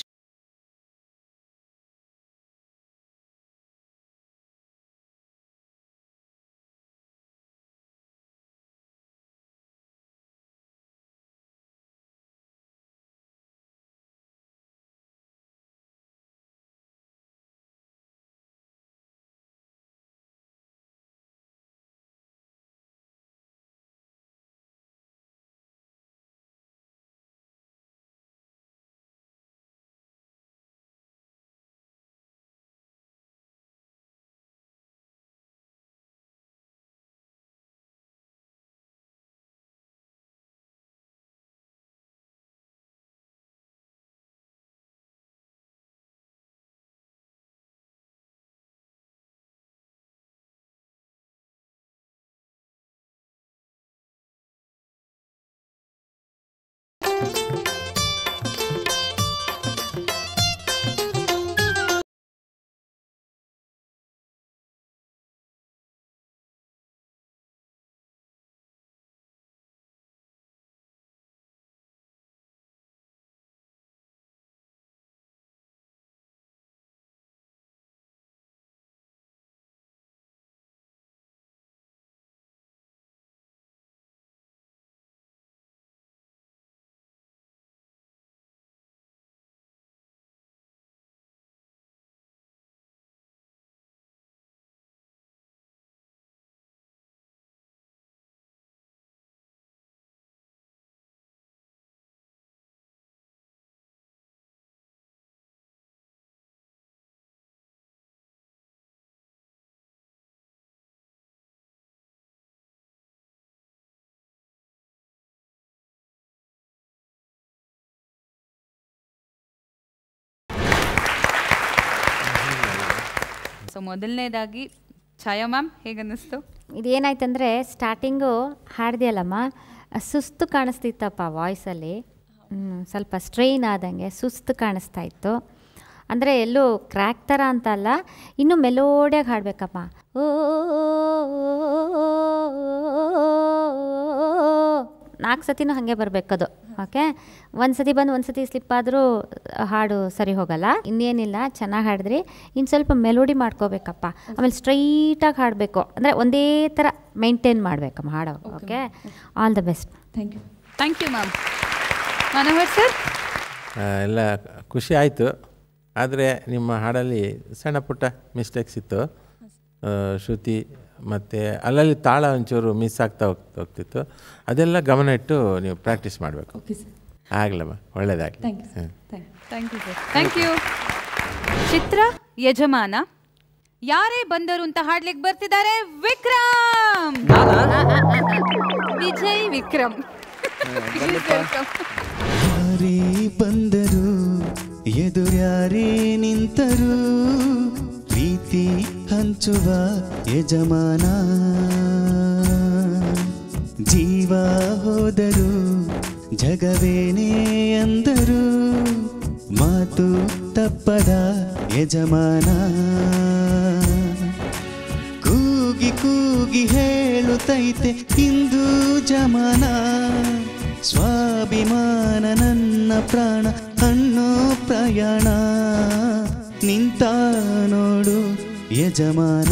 ಸೊ ಮೊದಲನೇದಾಗಿ ಛಾಯಾ ಮ್ಯಾಮ್ ಹೇಗನ್ನಿಸ್ತು ಇದೇನಾಯ್ತಂದರೆ ಸ್ಟಾರ್ಟಿಂಗು ಹಾಡ್ದಿಯಲ್ಲಮ್ಮ ಸುಸ್ತು ಕಾಣಿಸ್ತಿತ್ತಪ್ಪ ವಾಯ್ಸಲ್ಲಿ ಸ್ವಲ್ಪ ಸ್ಟ್ರೈನ್ ಆದಂಗೆ ಸುಸ್ತು ಕಾಣಿಸ್ತಾ ಇತ್ತು ಅಂದರೆ ಎಲ್ಲೂ ಕ್ರ್ಯಾಕ್ ಥರ ಅಂತ ಅಲ್ಲ ಇನ್ನೂ ಮೆಲೋಡಿಯಾಗಿ ಹಾಡಬೇಕಮ್ಮ ಓ ನಾಲ್ಕು ಸತಿನೂ ಹಾಗೆ ಬರಬೇಕದು ಓಕೆ ಒಂದು ಸತಿ ಬಂದು ಒಂದು ಸತಿ ಸ್ಲಿಪ್ ಆದರೂ ಹಾಡು ಸರಿ ಹೋಗಲ್ಲ ಇನ್ನೇನಿಲ್ಲ ಚೆನ್ನಾಗಿ ಹಾಡಿದ್ರಿ ಇನ್ನು ಸ್ವಲ್ಪ ಮೆಲೋಡಿ ಮಾಡ್ಕೋಬೇಕಪ್ಪ ಆಮೇಲೆ ಸ್ಟ್ರೈಟಾಗಿ ಹಾಡಬೇಕು ಅಂದರೆ ಒಂದೇ ಥರ ಮೇಂಟೈನ್ ಮಾಡಬೇಕಮ್ಮ ಹಾಡೋ okay all the best thank you thank you ma'am Manohar sir ಆ, ಎಲ್ಲ ಖುಷಿ ಆಯಿತು ಆದರೆ ನಿಮ್ಮ ಹಾಡಲ್ಲಿ ಸಣ್ಣ ಪುಟ್ಟ ಮಿಸ್ಟೇಕ್ಸ್ ಇತ್ತು ಆ, ಶ್ರುತಿ ಮತ್ತು ಅಲ್ಲಲ್ಲಿ ತಾಳ ಒಂಚೂರು ಮಿಸ್ ಆಗ್ತಾ ಹೋಗ್ತಾ ಹೋಗ್ತಿತ್ತು ಅದೆಲ್ಲ ಗಮನ ಇಟ್ಟು ನೀವು ಪ್ರಾಕ್ಟೀಸ್ ಮಾಡಬೇಕು ಓಕೆ ಸರ್ ಆಗ್ಲಮ್ಮ ಒಳ್ಳೇದಾಗಲಿ ಥ್ಯಾಂಕ್ ಯು ಹಾಂ thank you thank you sir thank you ಚಿತ್ರ ಯಜಮಾನ ಯಾರೇ ಬಂದರು ಅಂತ ಹಾಡ್ಲಿಕ್ಕೆ ಬರ್ತಿದ್ದಾರೆ ವಿಕ್ರಮ್ ವಿಜಯ್ ವಿಕ್ರಮ್ ಯಾರೇ ಬಂದರು ಎದುರ್ಯಾರೇ ನಿಂತರು ಪ್ರೀತಿ ಹಂಚುವ ಯಜಮಾನ ಜೀವ ಹೋದರು ಜಗವೇನೇ ಅಂದರು ಮಾತು ತಪ್ಪದ ಯಜಮಾನ ಕೂಗಿ ಕೂಗಿ ಹೇಳುತ್ತೈತೆ ಇಂದು ಜಮಾನ ಸ್ವಾಭಿಮಾನ ನನ್ನ ಪ್ರಾಣ ಅನ್ನೋ ಪ್ರಯಾಣ ನಿಂತ ನೋಡು ಯಜಮಾನ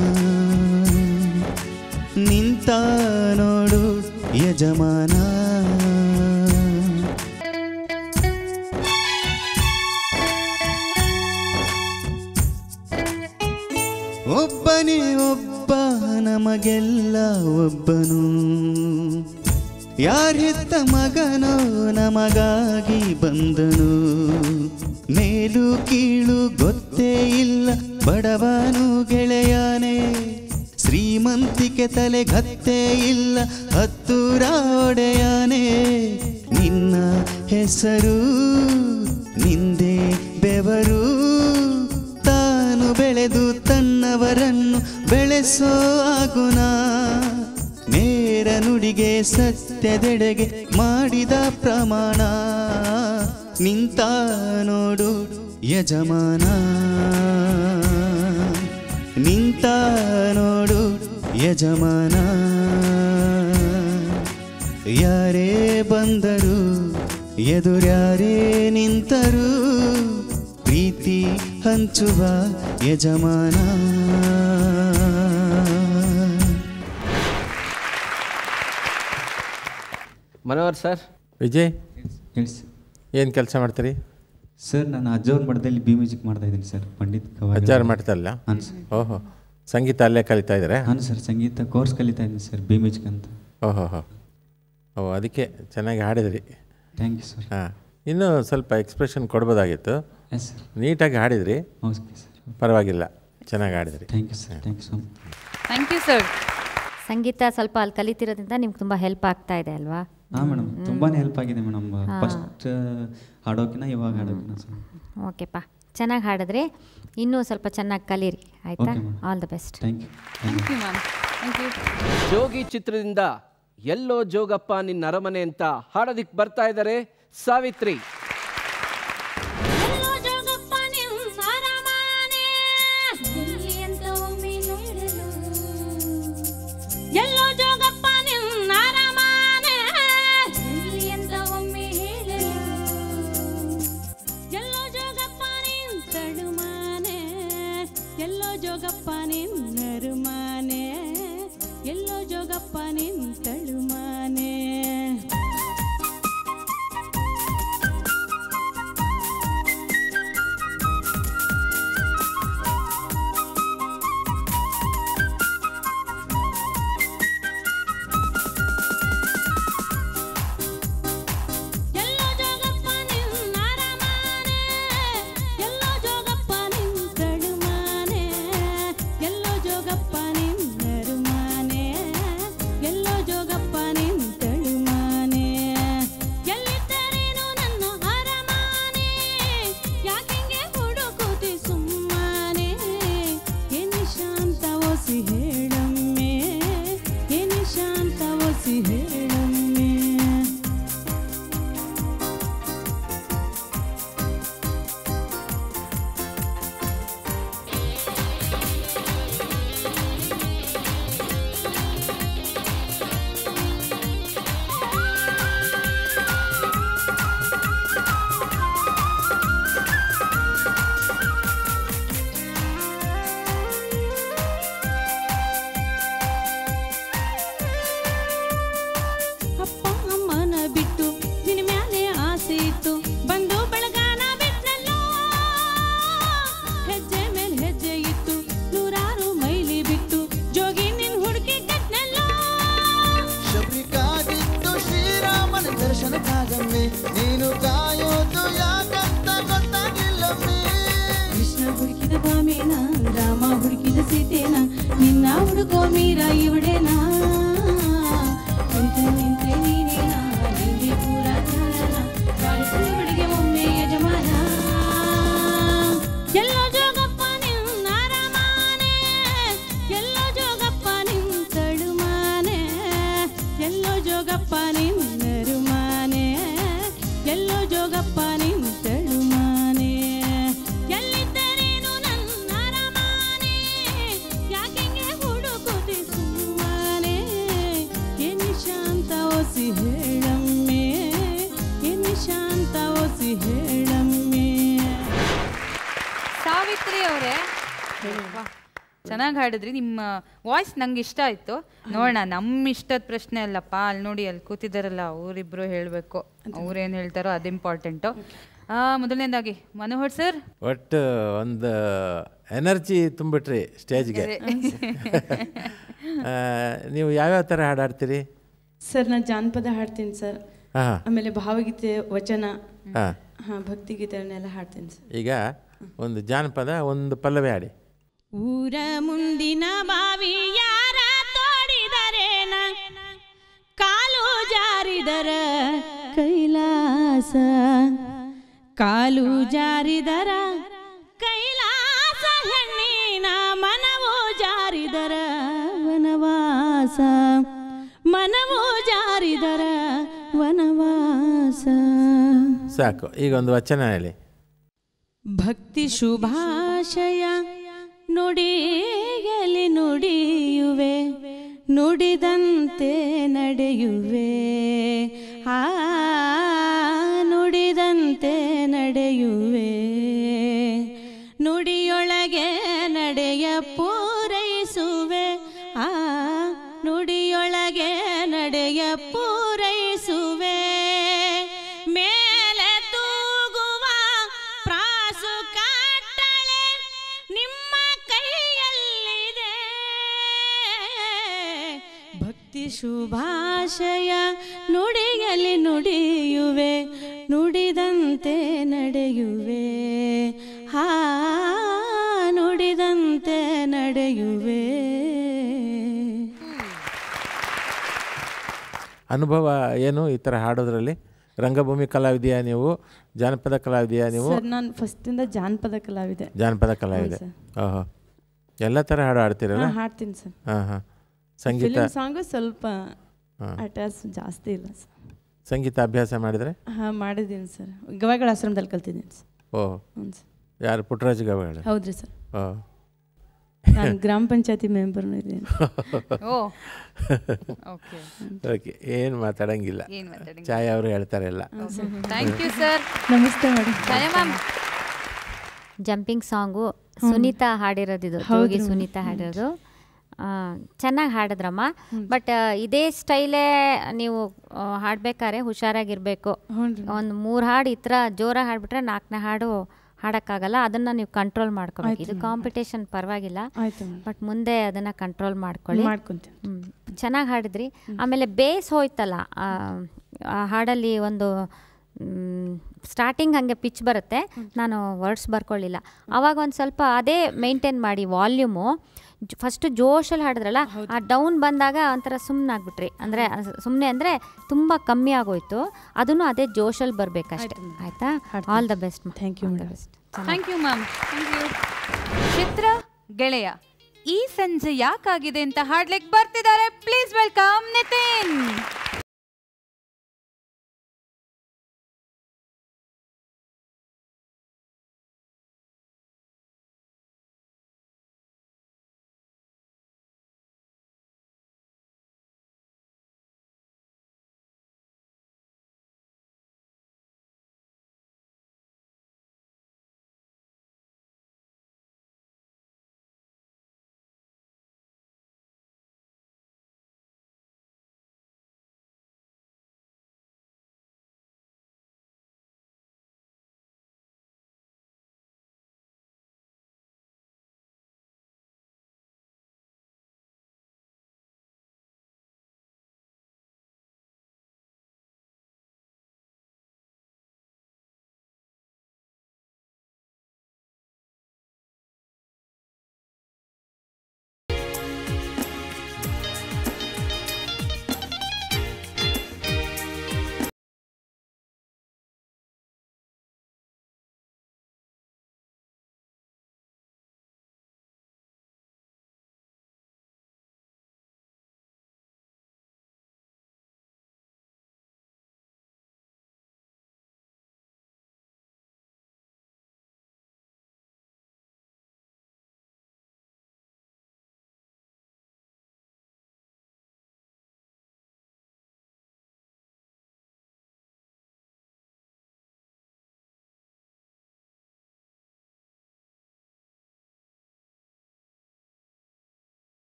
ನಿಂತ ನೋಡು ಯಜಮಾನ ಒಬ್ಬನೇ ಒಬ್ಬ ನಮಗೆಲ್ಲ ಒಬ್ಬನು ಯಾರಿದ್ದ ಮಗನೋ ನಮಗಾಗಿ ಬಂದನು ಮೇಲು ಕೀಳು ಗೊತ್ತೇ ಇಲ್ಲ ಬಡವನು ಗೆಳೆಯನೇ ಶ್ರೀಮಂತಿಕೆ ತಲೆ ಗತ್ತೆ ಇಲ್ಲ ಹತ್ತೂರ ಒಡೆಯನೇ ನಿನ್ನ ಹೆಸರು ನಿಂದೆ ಬೆವರು ತಾನು ಬೆಳೆದು ತನ್ನವರನ್ನು ಬೆಳೆಸೋ ಆಗುಣ ನೇರ ನುಡಿಗೆ ಸತ್ಯದೆಡೆಗೆ ಮಾಡಿದ ಪ್ರಮಾಣ ನಿಂತ ನೋಡು ಯಜಮಾನ ನಿಂತ ನೋಡು ಯಜಮಾನ ಯಾರೇ ಬಂದರು ಎದುರ್ಯಾರೇ ನಿಂತರು ಪ್ರೀತಿ ಹಂಚುವ ಯಜಮಾನ ಮನೋಹರ್ ಸರ್ ವಿಜಯ್ ಹೇಳಿ ಸರ್ ಏನು ಕೆಲಸ ಮಾಡ್ತೀರಿ ಸರ್ ನಾನು ಅಜ್ಜವ್ರ ಮಠದಲ್ಲಿ ಬಿ ಮ್ಯೂಸಿಕ್ ಮಾಡ್ತಾ ಇದ್ದೀನಿ ಸರ್ ಪಂಡಿತ್ ಕವಾಲಿ ಅಜ್ಜಾರು ಮಾಡ್ತಾರಲ್ಲ ಹಾಂ ಸರ್ ಓಹೋ ಸಂಗೀತ ಅಲ್ಲೇ ಕಲಿತಾ ಇದ್ದಾರೆ ಹಾಂ ಸರ್ ಸಂಗೀತ ಕೋರ್ಸ್ ಕಲಿತಾ ಇದ್ದೀನಿ ಸರ್ ಬಿ ಮ್ಯೂಸಿಕ್ ಅಂತ ಓಹೋ ಹೋ ಓ ಅದಕ್ಕೆ ಚೆನ್ನಾಗಿ ಹಾಡಿದ್ರಿ ಥ್ಯಾಂಕ್ ಯು ಸರ್ ಹಾಂ ಇನ್ನೂ ಸ್ವಲ್ಪ ಎಕ್ಸ್ಪ್ರೆಷನ್ ಕೊಡ್ಬೋದಾಗಿತ್ತು ಎಸ್ ಸರ್ ನೀಟಾಗಿ ಹಾಡಿದ್ರಿ ಓಕೆ ಸರ್ ಪರವಾಗಿಲ್ಲ ಚೆನ್ನಾಗಿ ಹಾಡಿದ್ರಿ thank you sir thank you so much thank you sir ಸಂಗೀತ ಸ್ವಲ್ಪ ಅಲ್ಲಿ ಕಲಿತಿರೋದ್ರಿಂದ ನಿಮ್ಗೆ ತುಂಬ ಹೆಲ್ಪ್ ಆಗ್ತಾ ಇದೆ ಅಲ್ವಾ ಹಾಂ ಮೇಡಮ್ ತುಂಬಾ ಹೆಲ್ಪ್ ಆಗಿದೆ ಮೇಡಮ್ ಫಸ್ಟ್ ಹಾಡೋಕಿನ ಇವಾಗ ಹಾಡೋಕಿನ ಸರ್ ಓಕೆಪ್ಪ ಚೆನ್ನಾಗಿ ಹಾಡಿದ್ರಿ ಇನ್ನೂ ಸ್ವಲ್ಪ ಚೆನ್ನಾಗಿ ಕಲೀರಿ ಆಯಿತಾ Okay, ma'am. All the best thank you thank you ma'am thank you Jogi ಚಿತ್ರದಿಂದ ಎಲ್ಲೋ ಜೋಗಪ್ಪ ನಿನ್ನ ಅರಮನೆ ಅಂತ ಹಾಡೋದಿಕ್ ಬರ್ತಾ ಇದ್ದಾರೆ ಸಾವಿತ್ರಿ ಎಲ್ಲೋ ಜೋಗಪ್ಪ ನಿನ್ನ ಅರಮನೆ ಎಲ್ಲಿ ಅಂತ ಒಮ್ಮೆ ಹೇಳಲು ಎಲ್ಲೋ ಜೋಗಪ್ಪ ನಿನ್ ತಡುಮಾನೆ ಎಲ್ಲೋ ಜೋಗಪ್ಪ ನಿನ್ನ ಅರಮನೆ ಎಲ್ಲೋ ಜೋಗಪ್ಪ ನಿನ್ ತಳುಮಾನೆ ಚೆನ್ನಾಗಿ ಹಾಡಿದ್ರಿ ನಿಮ್ಮ ವಾಯ್ಸ್ ನಂಗೆ ಇಷ್ಟ ಆಯ್ತು ನೋಡೋಣ ನಮ್ಮ ಇಷ್ಟದ ಪ್ರಶ್ನೆ ಅಲ್ಲಪ್ಪ ಅಲ್ಲಿ ನೋಡಿ ಅಲ್ಲಿ ಕೂತಿದ್ದಾರಲ್ಲ ಅವರಿಬ್ರು ಹೇಳಬೇಕು ಅವ್ರೇನು ಹೇಳ್ತಾರೋ ಅದು ಇಂಪಾರ್ಟೆಂಟು ಮೊದಲನೇದಾಗಿ ಮನೋಹರ್ ಸರ್ ಒಟ್ಟು ಒಂದು ಎನರ್ಜಿ ತುಂಬಿಟ್ರಿ ಸ್ಟೇಜ್ಗೆ ಅದೇ. ಆ, ನೀವು ಯಾವ್ಯಾವ ಥರ ಹಾಡಾಡ್ತೀರಿ ಸರ್ ನಾನು ಜಾನಪದ ಹಾಡ್ತೀನಿ ಸರ್ ಹಾ. ಆಮೇಲೆ ಭಾವಗೀತೆ ವಚನ ಹಾ. ಹಾಂ ಭಕ್ತಿಗೀತೆಗಳನ್ನೆಲ್ಲ ಹಾಡ್ತೀನಿ ಸರ್ ಈಗ ಒಂದು ಜಾನಪದ ಒಂದು ಪಲ್ಲವಿ ಹಾಡಿ ಊರ ಮುಂದಿನ ಬಾವಿ ಯಾರ ತೋಡಿದರೇನ ಕಾಲು ಜಾರಿದರ ಕೈಲಾಸ ಕಾಲು ಜಾರಿದರ ಕೈಲಾಸ ಹೆಣ್ಣಿನ ಮನವು ಜಾರಿದರ ವನವಾಸ ಮನವು ಜಾರಿದರ ವನವಾಸ ಸಾಕು ಈಗ ಒಂದು ವಚನ ಹೇಳಿ ಭಕ್ತಿ ಶುಭಾಶಯ ನುಡಿಯಲಿ ನುಡಿಯುವೆ ನುಡಿದಂತೆ ನಡೆಯುವೆ ಆ ನುಡಿದಂತೆ ನಡೆಯುವೆ ನುಡಿಯೊಳಗೆ ನಡೆಯ ಪೂರೈಸುವೆ ಆ ನುಡಿಯೊಳಗೆ ನಡೆಯ ಪೂರೈಸುವೆ ಮೇಲೆ ತೂಗುವ ಪ್ರಾಸು ಕಟ್ಟಳೆ ನಿಮ್ಮ ಕೈಯಲ್ಲಿದೆ ಭಕ್ತಿ ಶುಭಾಶಯ ನುಡಿಯಲಿ ನುಡಿಯುವೆ ನುಡಿದಂತೆ ನಡೆಯುವೆ ಹಾ ನುಡಿದಂತೆ ನಡೆಯುವೆ ಅನುಭವ ಏನು ಈ ಥರ ಹಾಡೋದ್ರಲ್ಲಿ ರಂಗಭೂಮಿ ಕಲಾವಿದೆಯಾ ನೀವು ಜಾನಪದ ಕಲಾವಿದೆಯಾ ನೀವು ಸರ್ ನಾನು ಫಸ್ಟಿಂದ ಜಾನಪದ ಕಲಾವಿದೆ ಜಾನಪದ ಕಲಾವಿದೆ ಹೌದು ಓಹೋ ಎಲ್ಲ ಥರ ಹಾಡು ಹಾಡ್ತೀರಲ್ಲ ಹಾಂ ಹಾಡ್ತೀನಿ ಸರ್ ಹಾಂ ಹಾಂ ಸಂಗೀತ ಫಿಲಿಮ್ ಸಾಂಗು ಸ್ವಲ್ಪ ಹಾ. ಅಟ್ಯಾಚ್ ಜಾಸ್ತಿ ಇಲ್ಲ ಸರ್ ಸಂಗೀತ ಅಭ್ಯಾಸ ಮಾಡಿದರೆ ಹಾಂ ಮಾಡಿದ್ದೀನಿ ಸರ್ ಗವಾಗಳ ಆಶ್ರಮದಲ್ಲಿ ಕಲ್ತಿದ್ದೀನಿ ಸರ್ ಓಹ್ ಹ್ಞೂ ಸರ್ ಯಾರು ಪುಟ್ಟರಾಜ ಗವಾಗಳು ಹೌದ್ರಿ ಸರ್ ಓಹ್ ನಾನು ಗ್ರಾಮ ಪಂಚಾಯತಿ ಮೆಂಬರ್ನು ಇದ್ದೀನಿ ಓ ಓಕೆ ಓಕೆ ಏನು ಮಾತಾಡಂಗಿಲ್ಲ ಏನ್ ಮಾತಾಡಂಗಿಲ್ಲ. ಛಾಯಾ ಅವರು ಹೇಳ್ತಾರೆ ಎಲ್ಲ ಥ್ಯಾಂಕ್ ಯು ಸರ್ ನಮಸ್ತೆ madam Chaya ma'am jumping song Sunitha ಹಾಡಿರೋದಿದು ಹೌದು ಜೋಗಿ ಮೇಡಮ್. ಸುನೀತಾ ಹಾಡಿರೋದು ಚೆನ್ನಾಗಿ ಹಾಡಿದ್ರಮ್ಮ ಬಟ್ ಇದೇ ಸ್ಟೈಲೇ ನೀವು ಆ, ಹಾಡ್ಬೇಕಾದ್ರೆ ಹುಷಾರಾಗಿರ್ಬೇಕು ಒಂದು ಮೂರು ಹಾಡು ಈ ಥರ ಜೋರಾಗಿ ಹಾಡ್ಬಿಟ್ರೆ ನಾಲ್ಕನೇ ಹಾಡು ಹಾಡೋಕ್ಕಾಗಲ್ಲ ಅದನ್ನು ನೀವು ಕಂಟ್ರೋಲ್ ಮಾಡ್ಕೋಬೇಕು ಆಯ್ತು ಇದು ಮೇಡಮ್. ಕಾಂಪಿಟೇಷನ್ ಪರವಾಗಿಲ್ಲ ಆಯ್ತು ಮೇಡಮ್. ಬಟ್ ಮುಂದೆ ಅದನ್ನು ಕಂಟ್ರೋಲ್ ಮಾಡ್ಕೊಳ್ಳಿ ಮಾಡ್ಕೊಂತೀನಿ. ಚೆನ್ನಾಗಿ ಹಾಡಿದ್ರಿ ಆಮೇಲೆ ಬೇಸ್ ಹೋಯ್ತಲ್ಲ ಆ, ಆ ಹಾಡಲ್ಲಿ ಒಂದು ಸ್ಟಾರ್ಟಿಂಗ್ ಹಾಗೆ ಪಿಚ್ ಬರುತ್ತೆ ನಾನು ವರ್ಡ್ಸ್ ಬರ್ಕೊಳ್ಳಿಲ್ಲ ಆವಾಗ ಒಂದು ಸ್ವಲ್ಪ ಅದೇ ಮೇಂಟೈನ್ ಮಾಡಿ ವಾಲ್ಯೂಮು ಫಸ್ಟು ಜೋಶಲ್ಲಿ ಹಾಡಿದ್ರಲ್ಲ ಆ ಡೌನ್ ಬಂದಾಗ ಒಂಥರ ಸುಮ್ಮನೆ ಆಗ್ಬಿಟ್ರಿ ಅಂದರೆ ಸುಮ್ಮನೆ ಅಂದರೆ ತುಂಬ ಕಮ್ಮಿ ಆಗೋಯ್ತು ಅದನ್ನು ಅದೇ ಜೋಶಲ್ಲಿ ಬರಬೇಕಷ್ಟೆ ಆಯಿತಾ all the best thank you madam thank you ma'am thank you ಚಿತ್ರ ಗೆಳೆಯ ಈ ಸಂಜೆ ಯಾಕಾಗಿದೆ ಅಂತ ಹಾಡ್ಲಿಕ್ಕೆ ಬರ್ತಿದ್ದಾರೆ please welcome Nithin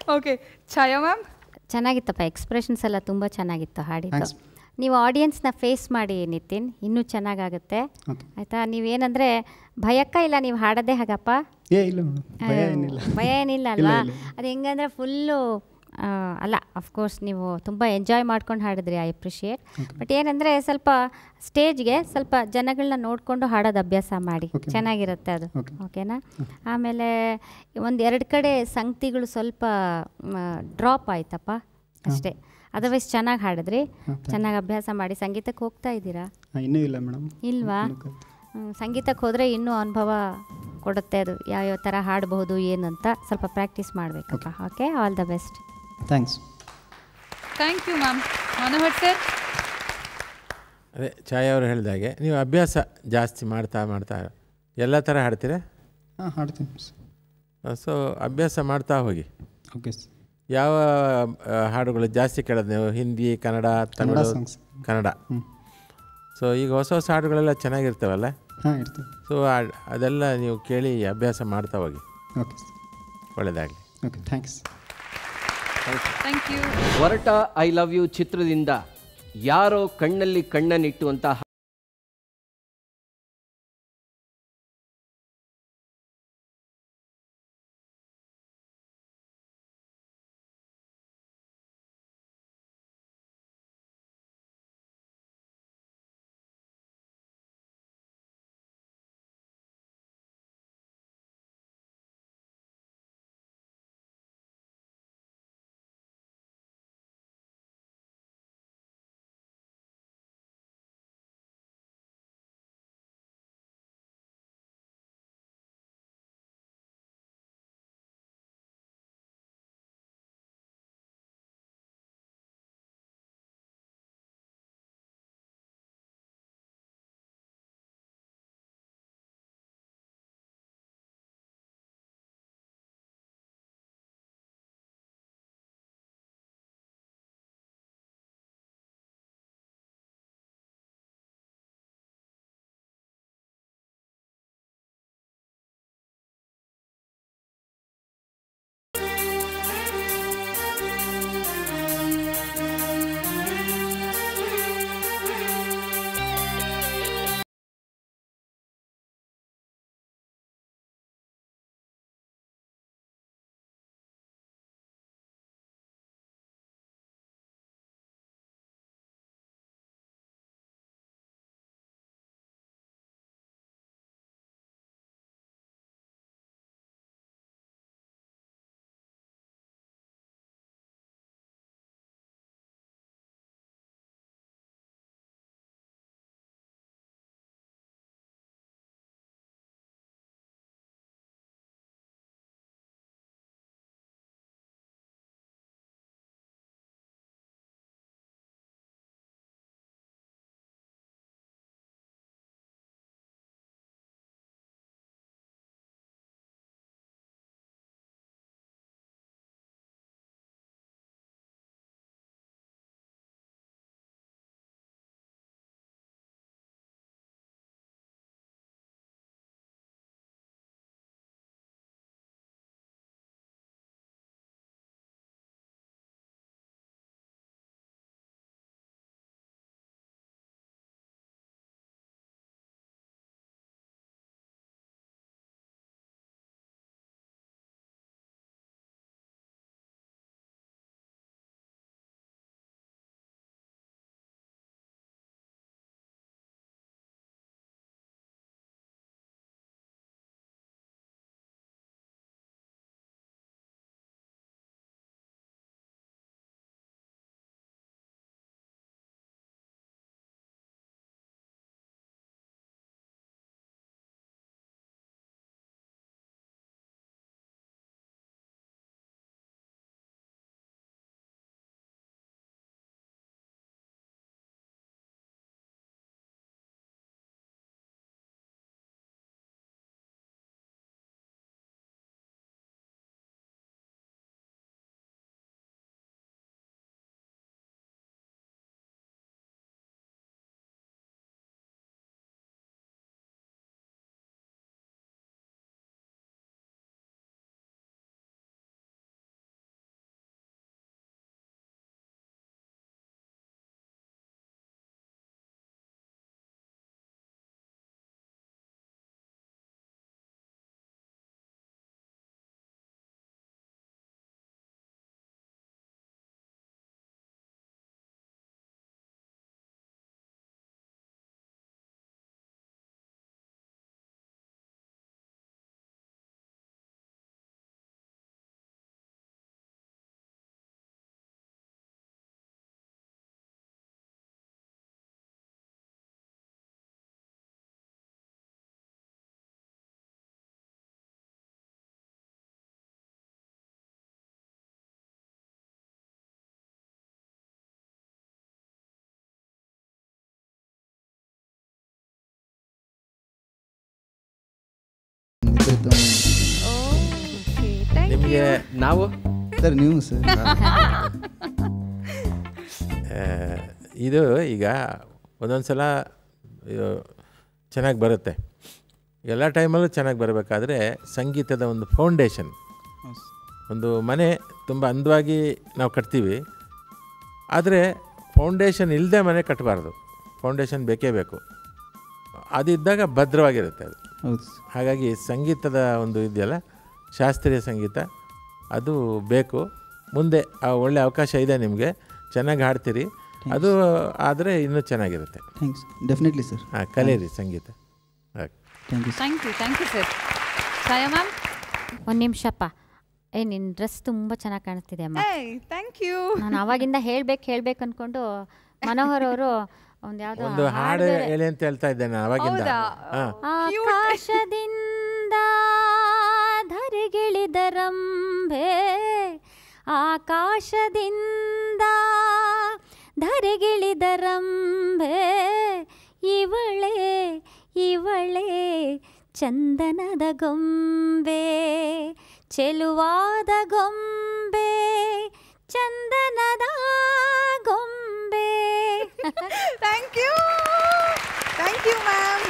okay Chaya ma'am ಚೆನ್ನಾಗಿತ್ತಪ್ಪ ಎಕ್ಸ್ಪ್ರೆಷನ್ಸ್ ಎಲ್ಲ ತುಂಬ ಚೆನ್ನಾಗಿತ್ತು ಹಾಡಿದ್ದು Thanks. ನೀವು ಆಡಿಯನ್ಸ್ನ ಫೇಸ್ ಮಾಡಿ ನಿತಿನ್ ಇನ್ನೂ ಚೆನ್ನಾಗಾಗುತ್ತೆ Okay. ಆಯಿತಾ ನೀವೇನಂದರೆ ಭಯಕ್ಕ ಇಲ್ಲ ನೀವು ಹಾಡೋದೇ ಹಾಗಪ್ಪ ಏ ಇಲ್ಲ ಮೇಡಮ್ ಭಯ ಆ, ಏನಿಲ್ಲ ಭಯ ಏನಿಲ್ಲ ಇಲ್ಲ, ಅಲ್ವಾ ಇಲ್ಲ. ಅದು ಹೆಂಗಂದ್ರೆ ಫುಲ್ಲು ಅಲ್ಲ ಅಫ್ಕೋರ್ಸ್ ನೀವು ತುಂಬ ಎಂಜಾಯ್ ಮಾಡ್ಕೊಂಡು ಹಾಡಿದ್ರಿ ಐ ಅಪ್ರಿಷಿಯೇಟ್ ಬಟ್ ಏನಂದರೆ ಸ್ವಲ್ಪ ಸ್ಟೇಜ್ಗೆ ಸ್ವಲ್ಪ ಜನಗಳನ್ನ ನೋಡಿಕೊಂಡು ಹಾಡೋದು ಅಭ್ಯಾಸ ಮಾಡಿ ಚೆನ್ನಾಗಿರುತ್ತೆ ಅದು ಓಕೆನಾ ಆಮೇಲೆ ಒಂದು ಎರಡು ಕಡೆ ಸಂಗತಿಗಳು ಸ್ವಲ್ಪ ಡ್ರಾಪ್ ಆಯ್ತಪ್ಪ ಅಷ್ಟೇ ಅದರ್ವೈಸ್ ಚೆನ್ನಾಗಿ ಹಾಡಿದ್ರಿ ಚೆನ್ನಾಗಿ ಅಭ್ಯಾಸ ಮಾಡಿ ಸಂಗೀತಕ್ಕೆ ಹೋಗ್ತಾ ಇದ್ದೀರಾ ಆ, ಇನ್ನೂ ಇಲ್ಲ ಮೇಡಮ್ ಇಲ್ವಾ ಹ್ಮ್, ಸಂಗೀತಕ್ಕೆ ಹೋದರೆ ಇನ್ನೂ ಅನುಭವ ಕೊಡುತ್ತೆ ಅದು ಯಾವ್ಯಾವ ಥರ ಹಾಡಬಹುದು ಏನಂತ ಸ್ವಲ್ಪ ಪ್ರಾಕ್ಟೀಸ್ ಮಾಡಬೇಕಪ್ಪ okay all the best thanks thank you ma'am Manohar sir ಅದೇ ಛಾಯಾ ಅವರು ಹೇಳಿದಾಗೆ ನೀವು ಅಭ್ಯಾಸ ಜಾಸ್ತಿ ಮಾಡ್ತಾ ಮಾಡ್ತಾ ಎಲ್ಲ ಥರ ಹಾಡ್ತೀರಾ ಹಾಂ ಹಾಡ್ತೀನಿ ಸೊ ಅಭ್ಯಾಸ ಮಾಡ್ತಾ ಹೋಗಿ ಓಕೆ ಯಾವ ಆ, ಹಾಡುಗಳು ಜಾಸ್ತಿ ಕೇಳೋದು ನೀವು ಹಿಂದಿ ಕನ್ನಡ ತಮಿಳು ಕನ್ನಡ songs. ಕನ್ನಡ ಸೊ ಈಗ ಹೊಸ ಹೊಸ ಹಾಡುಗಳೆಲ್ಲ ಚೆನ್ನಾಗಿರ್ತವಲ್ಲ ಹಾಂ ಇರ್ತದೆ ಸೊ ಅದೆಲ್ಲ ನೀವು ಕೇಳಿ ಅಭ್ಯಾಸ ಮಾಡ್ತಾ ಹೋಗಿ ಓಕೆ ಒಳ್ಳೆಯದಾಗಲಿ ಓಕೆ ಥ್ಯಾಂಕ್ಸ್ ಥ್ಯಾಂಕ್ ಯು ಹೊರಟ ಐ ಲವ್ ಯು ಚಿತ್ರದಿಂದ ಯಾರೋ ಕಣ್ಣಲ್ಲಿ ಕಣ್ಣನ್ನಿಟ್ಟು ಅಂತ ನಿಮಗೆ ನಾವು ಸರ್ ನೀವು ಸರ್ ಆ, ಇದು ಈಗ ಒಂದೊಂದು ಸಲ ಚೆನ್ನಾಗಿ ಬರುತ್ತೆ ಎಲ್ಲ ಟೈಮಲ್ಲೂ ಚೆನ್ನಾಗಿ ಬರಬೇಕಾದ್ರೆ ಸಂಗೀತದ ಒಂದು ಫೌಂಡೇಶನ್ ಒಂದು ಮನೆ ತುಂಬ ಅಂದವಾಗಿ ನಾವು ಕಟ್ತೀವಿ ಆದರೆ ಫೌಂಡೇಶನ್ ಇಲ್ಲದೆ ಮನೆ ಕಟ್ಟಬಾರ್ದು ಫೌಂಡೇಶನ್ ಬೇಕೇ ಬೇಕು ಅದಿದ್ದಾಗ ಭದ್ರವಾಗಿರುತ್ತೆ ಅದು ಹೌದು ಹಾಗಾಗಿ ಸಂಗೀತದ ಒಂದು ಇದೆಯಲ್ಲ ಶಾಸ್ತ್ರೀಯ ಸಂಗೀತ ಅದು ಬೇಕು ಮುಂದೆ ಆ ಒಳ್ಳೆ ಅವಕಾಶ ಇದೆ ನಿಮಗೆ ಚೆನ್ನಾಗಿ ಹಾಡ್ತೀರಿ ಅದು ಆದರೆ ಇನ್ನೂ ಚೆನ್ನಾಗಿರುತ್ತೆ ಥ್ಯಾಂಕ್ಸ್ ಡೆಫಿನೆಟ್ಲಿ ಸರ್ ಹಾಂ ಕಲೀರಿ ಸಂಗೀತ okay thank you thank you thank you sir Chaya ma'am ಒಂದು ನಿಮಿಷಪ್ಪ ಏ ನಿನ್ನ ಡ್ರೆಸ್ ತುಂಬ ಚೆನ್ನಾಗಿ ಕಾಣಿಸ್ತಿದೆ ಅಮ್ಮ ಥ್ಯಾಂಕ್ ಯು ನಾನು ಆವಾಗಿಂದ ಹೇಳ್ಬೇಕು ಹೇಳ್ಬೇಕು ಅನ್ಕೊಂಡು ಮನೋಹರ್ ಅವರು ಒಂದು ಯಾವುದೋ ಒಂದು ಹಾಡು ಹೇಳಿ ಅಂತ ಹೇಳ್ತಾ ಇದ್ದೆ ನಾನು ಅವಾಗಿಂದ ಹೌದಾ? ಹಾಂ ಆಕಾಶದಿಂದ ಧರೆಗಿಳಿದರಂಬೆ ಆಕಾಶದಿಂದ ಧರೆಗಿಳಿದರಂಬೆ ಇವಳೆ ಇವಳೆ ಚಂದನದ ಗೊಂಬೆ ಚೆಲುವಾದ ಗೊಂಬೆ ಚಂದನದ ಗೊಂಬೆ thank you thank you ma'am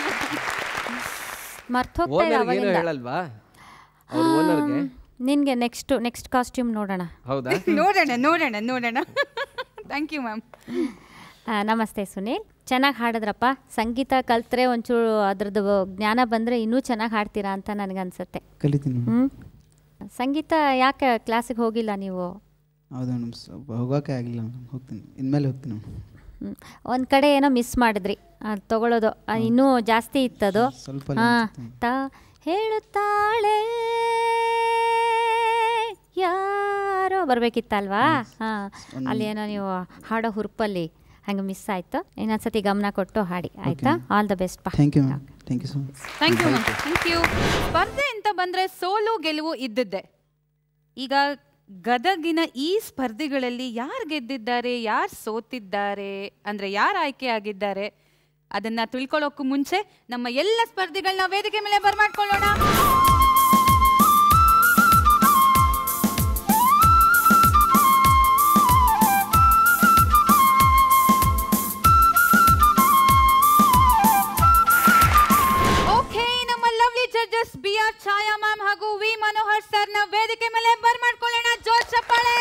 ಮರ್ತೋಗ್ತಾ ಇದೆ ಓನರ್ಗೆ ಏನು ಅವಾಗಿಂದ ಹೇಳಲ್ವಾ ಅವ್ರ ಓನರ್ಗೆ ನಿನಗೆ ನೆಕ್ಸ್ಟ್ ನೆಕ್ಸ್ಟ್ ಕಾಸ್ಟ್ಯೂಮ್ ನೋಡೋಣ ಹೌದಾ ನೋಡೋಣ ನೋಡೋಣ ನೋಡೋಣ ಥ್ಯಾಂಕ್ ಯು ಮ್ಯಾಮ್ ಆ, ನಮಸ್ತೆ ಸುನೀಲ್ ಚೆನ್ನಾಗಿ ಹಾಡಿದ್ರಪ್ಪ ಸಂಗೀತ ಕಲ್ತ್ರೆ ಒಂಚೂರು ಅದ್ರದ್ದು ಜ್ಞಾನ ಬಂದರೆ ಇನ್ನೂ ಚೆನ್ನಾಗಿ ಹಾಡ್ತೀರಾ ಅಂತ ನನಗನ್ಸುತ್ತೆ ಕಲಿತೀನಿ ಹ್ಞೂ ಸಂಗೀತ ಯಾಕೆ ಕ್ಲಾಸಿಗೆ ಹೋಗಿಲ್ಲ ನೀವು ಹೌದು ಮೇಡಮ್ ಸ್ವಲ್ಪ ಹೋಗೋಕೆ ಆಗಿಲ್ಲ ಮೇಡಮ್ ಹೋಗ್ತೀನಿ ಇನ್ಮೇಲೆ ಹೋಗ್ತೀನಿ ಮೇಡಮ್ ಒಂದು ಕಡೆ ಏನೋ ಮಿಸ್ ಮಾಡಿದ್ರಿ ಅದು ತಗೊಳ್ಳೋದು ಆ, ಇನ್ನೂ ಜಾಸ್ತಿ ಇತ್ತದು ಸ್ವಲ್ಪ ಹಾಂ ತಾ ಹೇಳುತ್ತಾಳೆ ಯಾರೋ ಬರಬೇಕಿತ್ತಲ್ವಾ ಹಾಂ ಅಲ್ಲಿ ಏನೋ ನೀವು ಹಾಡೋ ಹುರುಪಲ್ಲಿ ಹಂಗೆ ಮಿಸ್ ಆಯಿತು ಇನ್ನೊಂದ್ಸತಿ ಗಮನ ಕೊಟ್ಟು ಹಾಡಿ ಆಯಿತಾ ಆಲ್ ದ ಬೆಸ್ಟ್ ಪಾ thank you ma'am thank you so much thank you ma'am thank you ಸ್ಪರ್ಧೆ ಅಂತ ಬಂದ್ರೆ ಸೋಲು ಗೆಲುವು ಇದ್ದದ್ದೇ ಈಗ ಗದಗಿನ ಈ ಸ್ಪರ್ಧೆಗಳಲ್ಲಿ ಯಾರು ಗೆದ್ದಿದ್ದಾರೆ ಯಾರು ಸೋತಿದ್ದಾರೆ ಅಂದ್ರೆ ಯಾರು ಆಯ್ಕೆ ಆಗಿದ್ದಾರೆ ಅದನ್ನ ತಿಳ್ಕೊಳ್ಳೋಕ್ಕೂ ಮುಂಚೆ ನಮ್ಮ ಎಲ್ಲ ಸ್ಪರ್ಧಿಗಳನ್ನ ವೇದಿಕೆ ಮೇಲೆ ಬರ್ಮಾಡ್ಕೊಳ್ಳೋಣ ಓಕೆ ನಮ್ಮ lovely judges B R Chaya ma'am ಹಾಗೂ ವಿ ಮನೋಹರ್ ಸರ್ ನ ವೇದಿಕೆ ಮೇಲೆ ಬರ್ಮಾಡ್ಕೊಳ್ಳೋಣ ಜೋರ್ ಚಪ್ಪಾಳೆ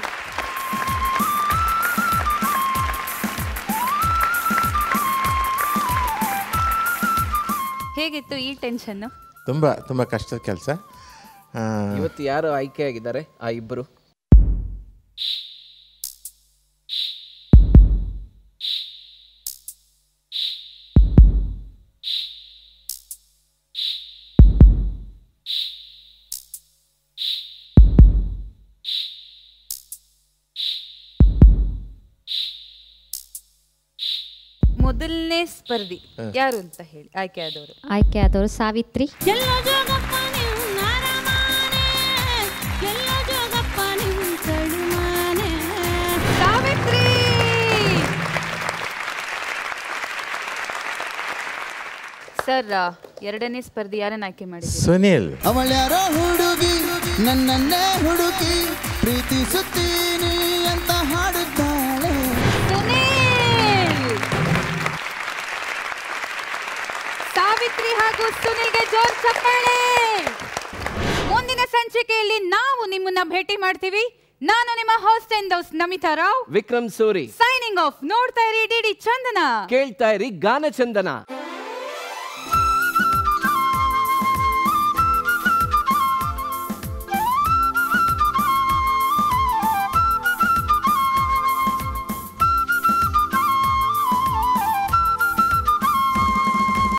ಹೇಗಿತ್ತು ಈ ಟೆನ್ಷನ್ ತುಂಬ ತುಂಬ ಕಷ್ಟದ ಕೆಲಸ ಇವತ್ತು ಯಾರು ಆಯ್ಕೆ ಆಗಿದ್ದಾರೆ ಆ ಇಬ್ಬರು ಮೊದಲನೇ ಸ್ಪರ್ಧಿ ಯಾರು ಅಂತ ಹೇಳಿ ಆಯ್ಕೆ ಆದವರು ಆಯ್ಕೆ ಆದವರು ಸಾವಿತ್ರಿ ಎಲ್ಲ ಜೋಗಪ್ಪ ನೀವು ನಾರಮಾನೆ ಎಲ್ಲ ಜೋಗಪ್ಪ ನೀವು ಕಡುಮಾನೆ ಸಾವಿತ್ರಿ ಸರ್ ಎರಡನೇ ಸ್ಪರ್ಧಿ ಯಾರನ್ನ ಆಯ್ಕೆ ಮಾಡಿದ್ದೀರಿ ಸುನೀಲ್ ಅವಳ್ಯಾರೋ ಹುಡುಗಿ ನನ್ನನ್ನೇ ಹುಡುಕಿ ಪ್ರೀತಿಸುತ್ತೀನಿ ಅಂತ ಹಾಡುತ್ತಾಳೆ ಸುನೀಲ್ ಸಾವಿತ್ರಿ ಹಾಗೂ ಸುನಿಲ್ಗೆ ಜೋರ್ ಚಪ್ಪಾಳೆ ಮುಂದಿನ ಸಂಚಿಕೆಯಲ್ಲಿ ನಾವು ನಿಮ್ಮನ್ನ ಭೇಟಿ ಮಾಡ್ತೀವಿ ನಾನು ನಿಮ್ಮ host and those Namitha Rao Vikram Suri signing off ನೋಡ್ತಾ ಇರಿ ಡಿಡಿ ಚಂದನ ಕೇಳ್ತಾ ಇರಿ ಗಾನ ಚಂದನ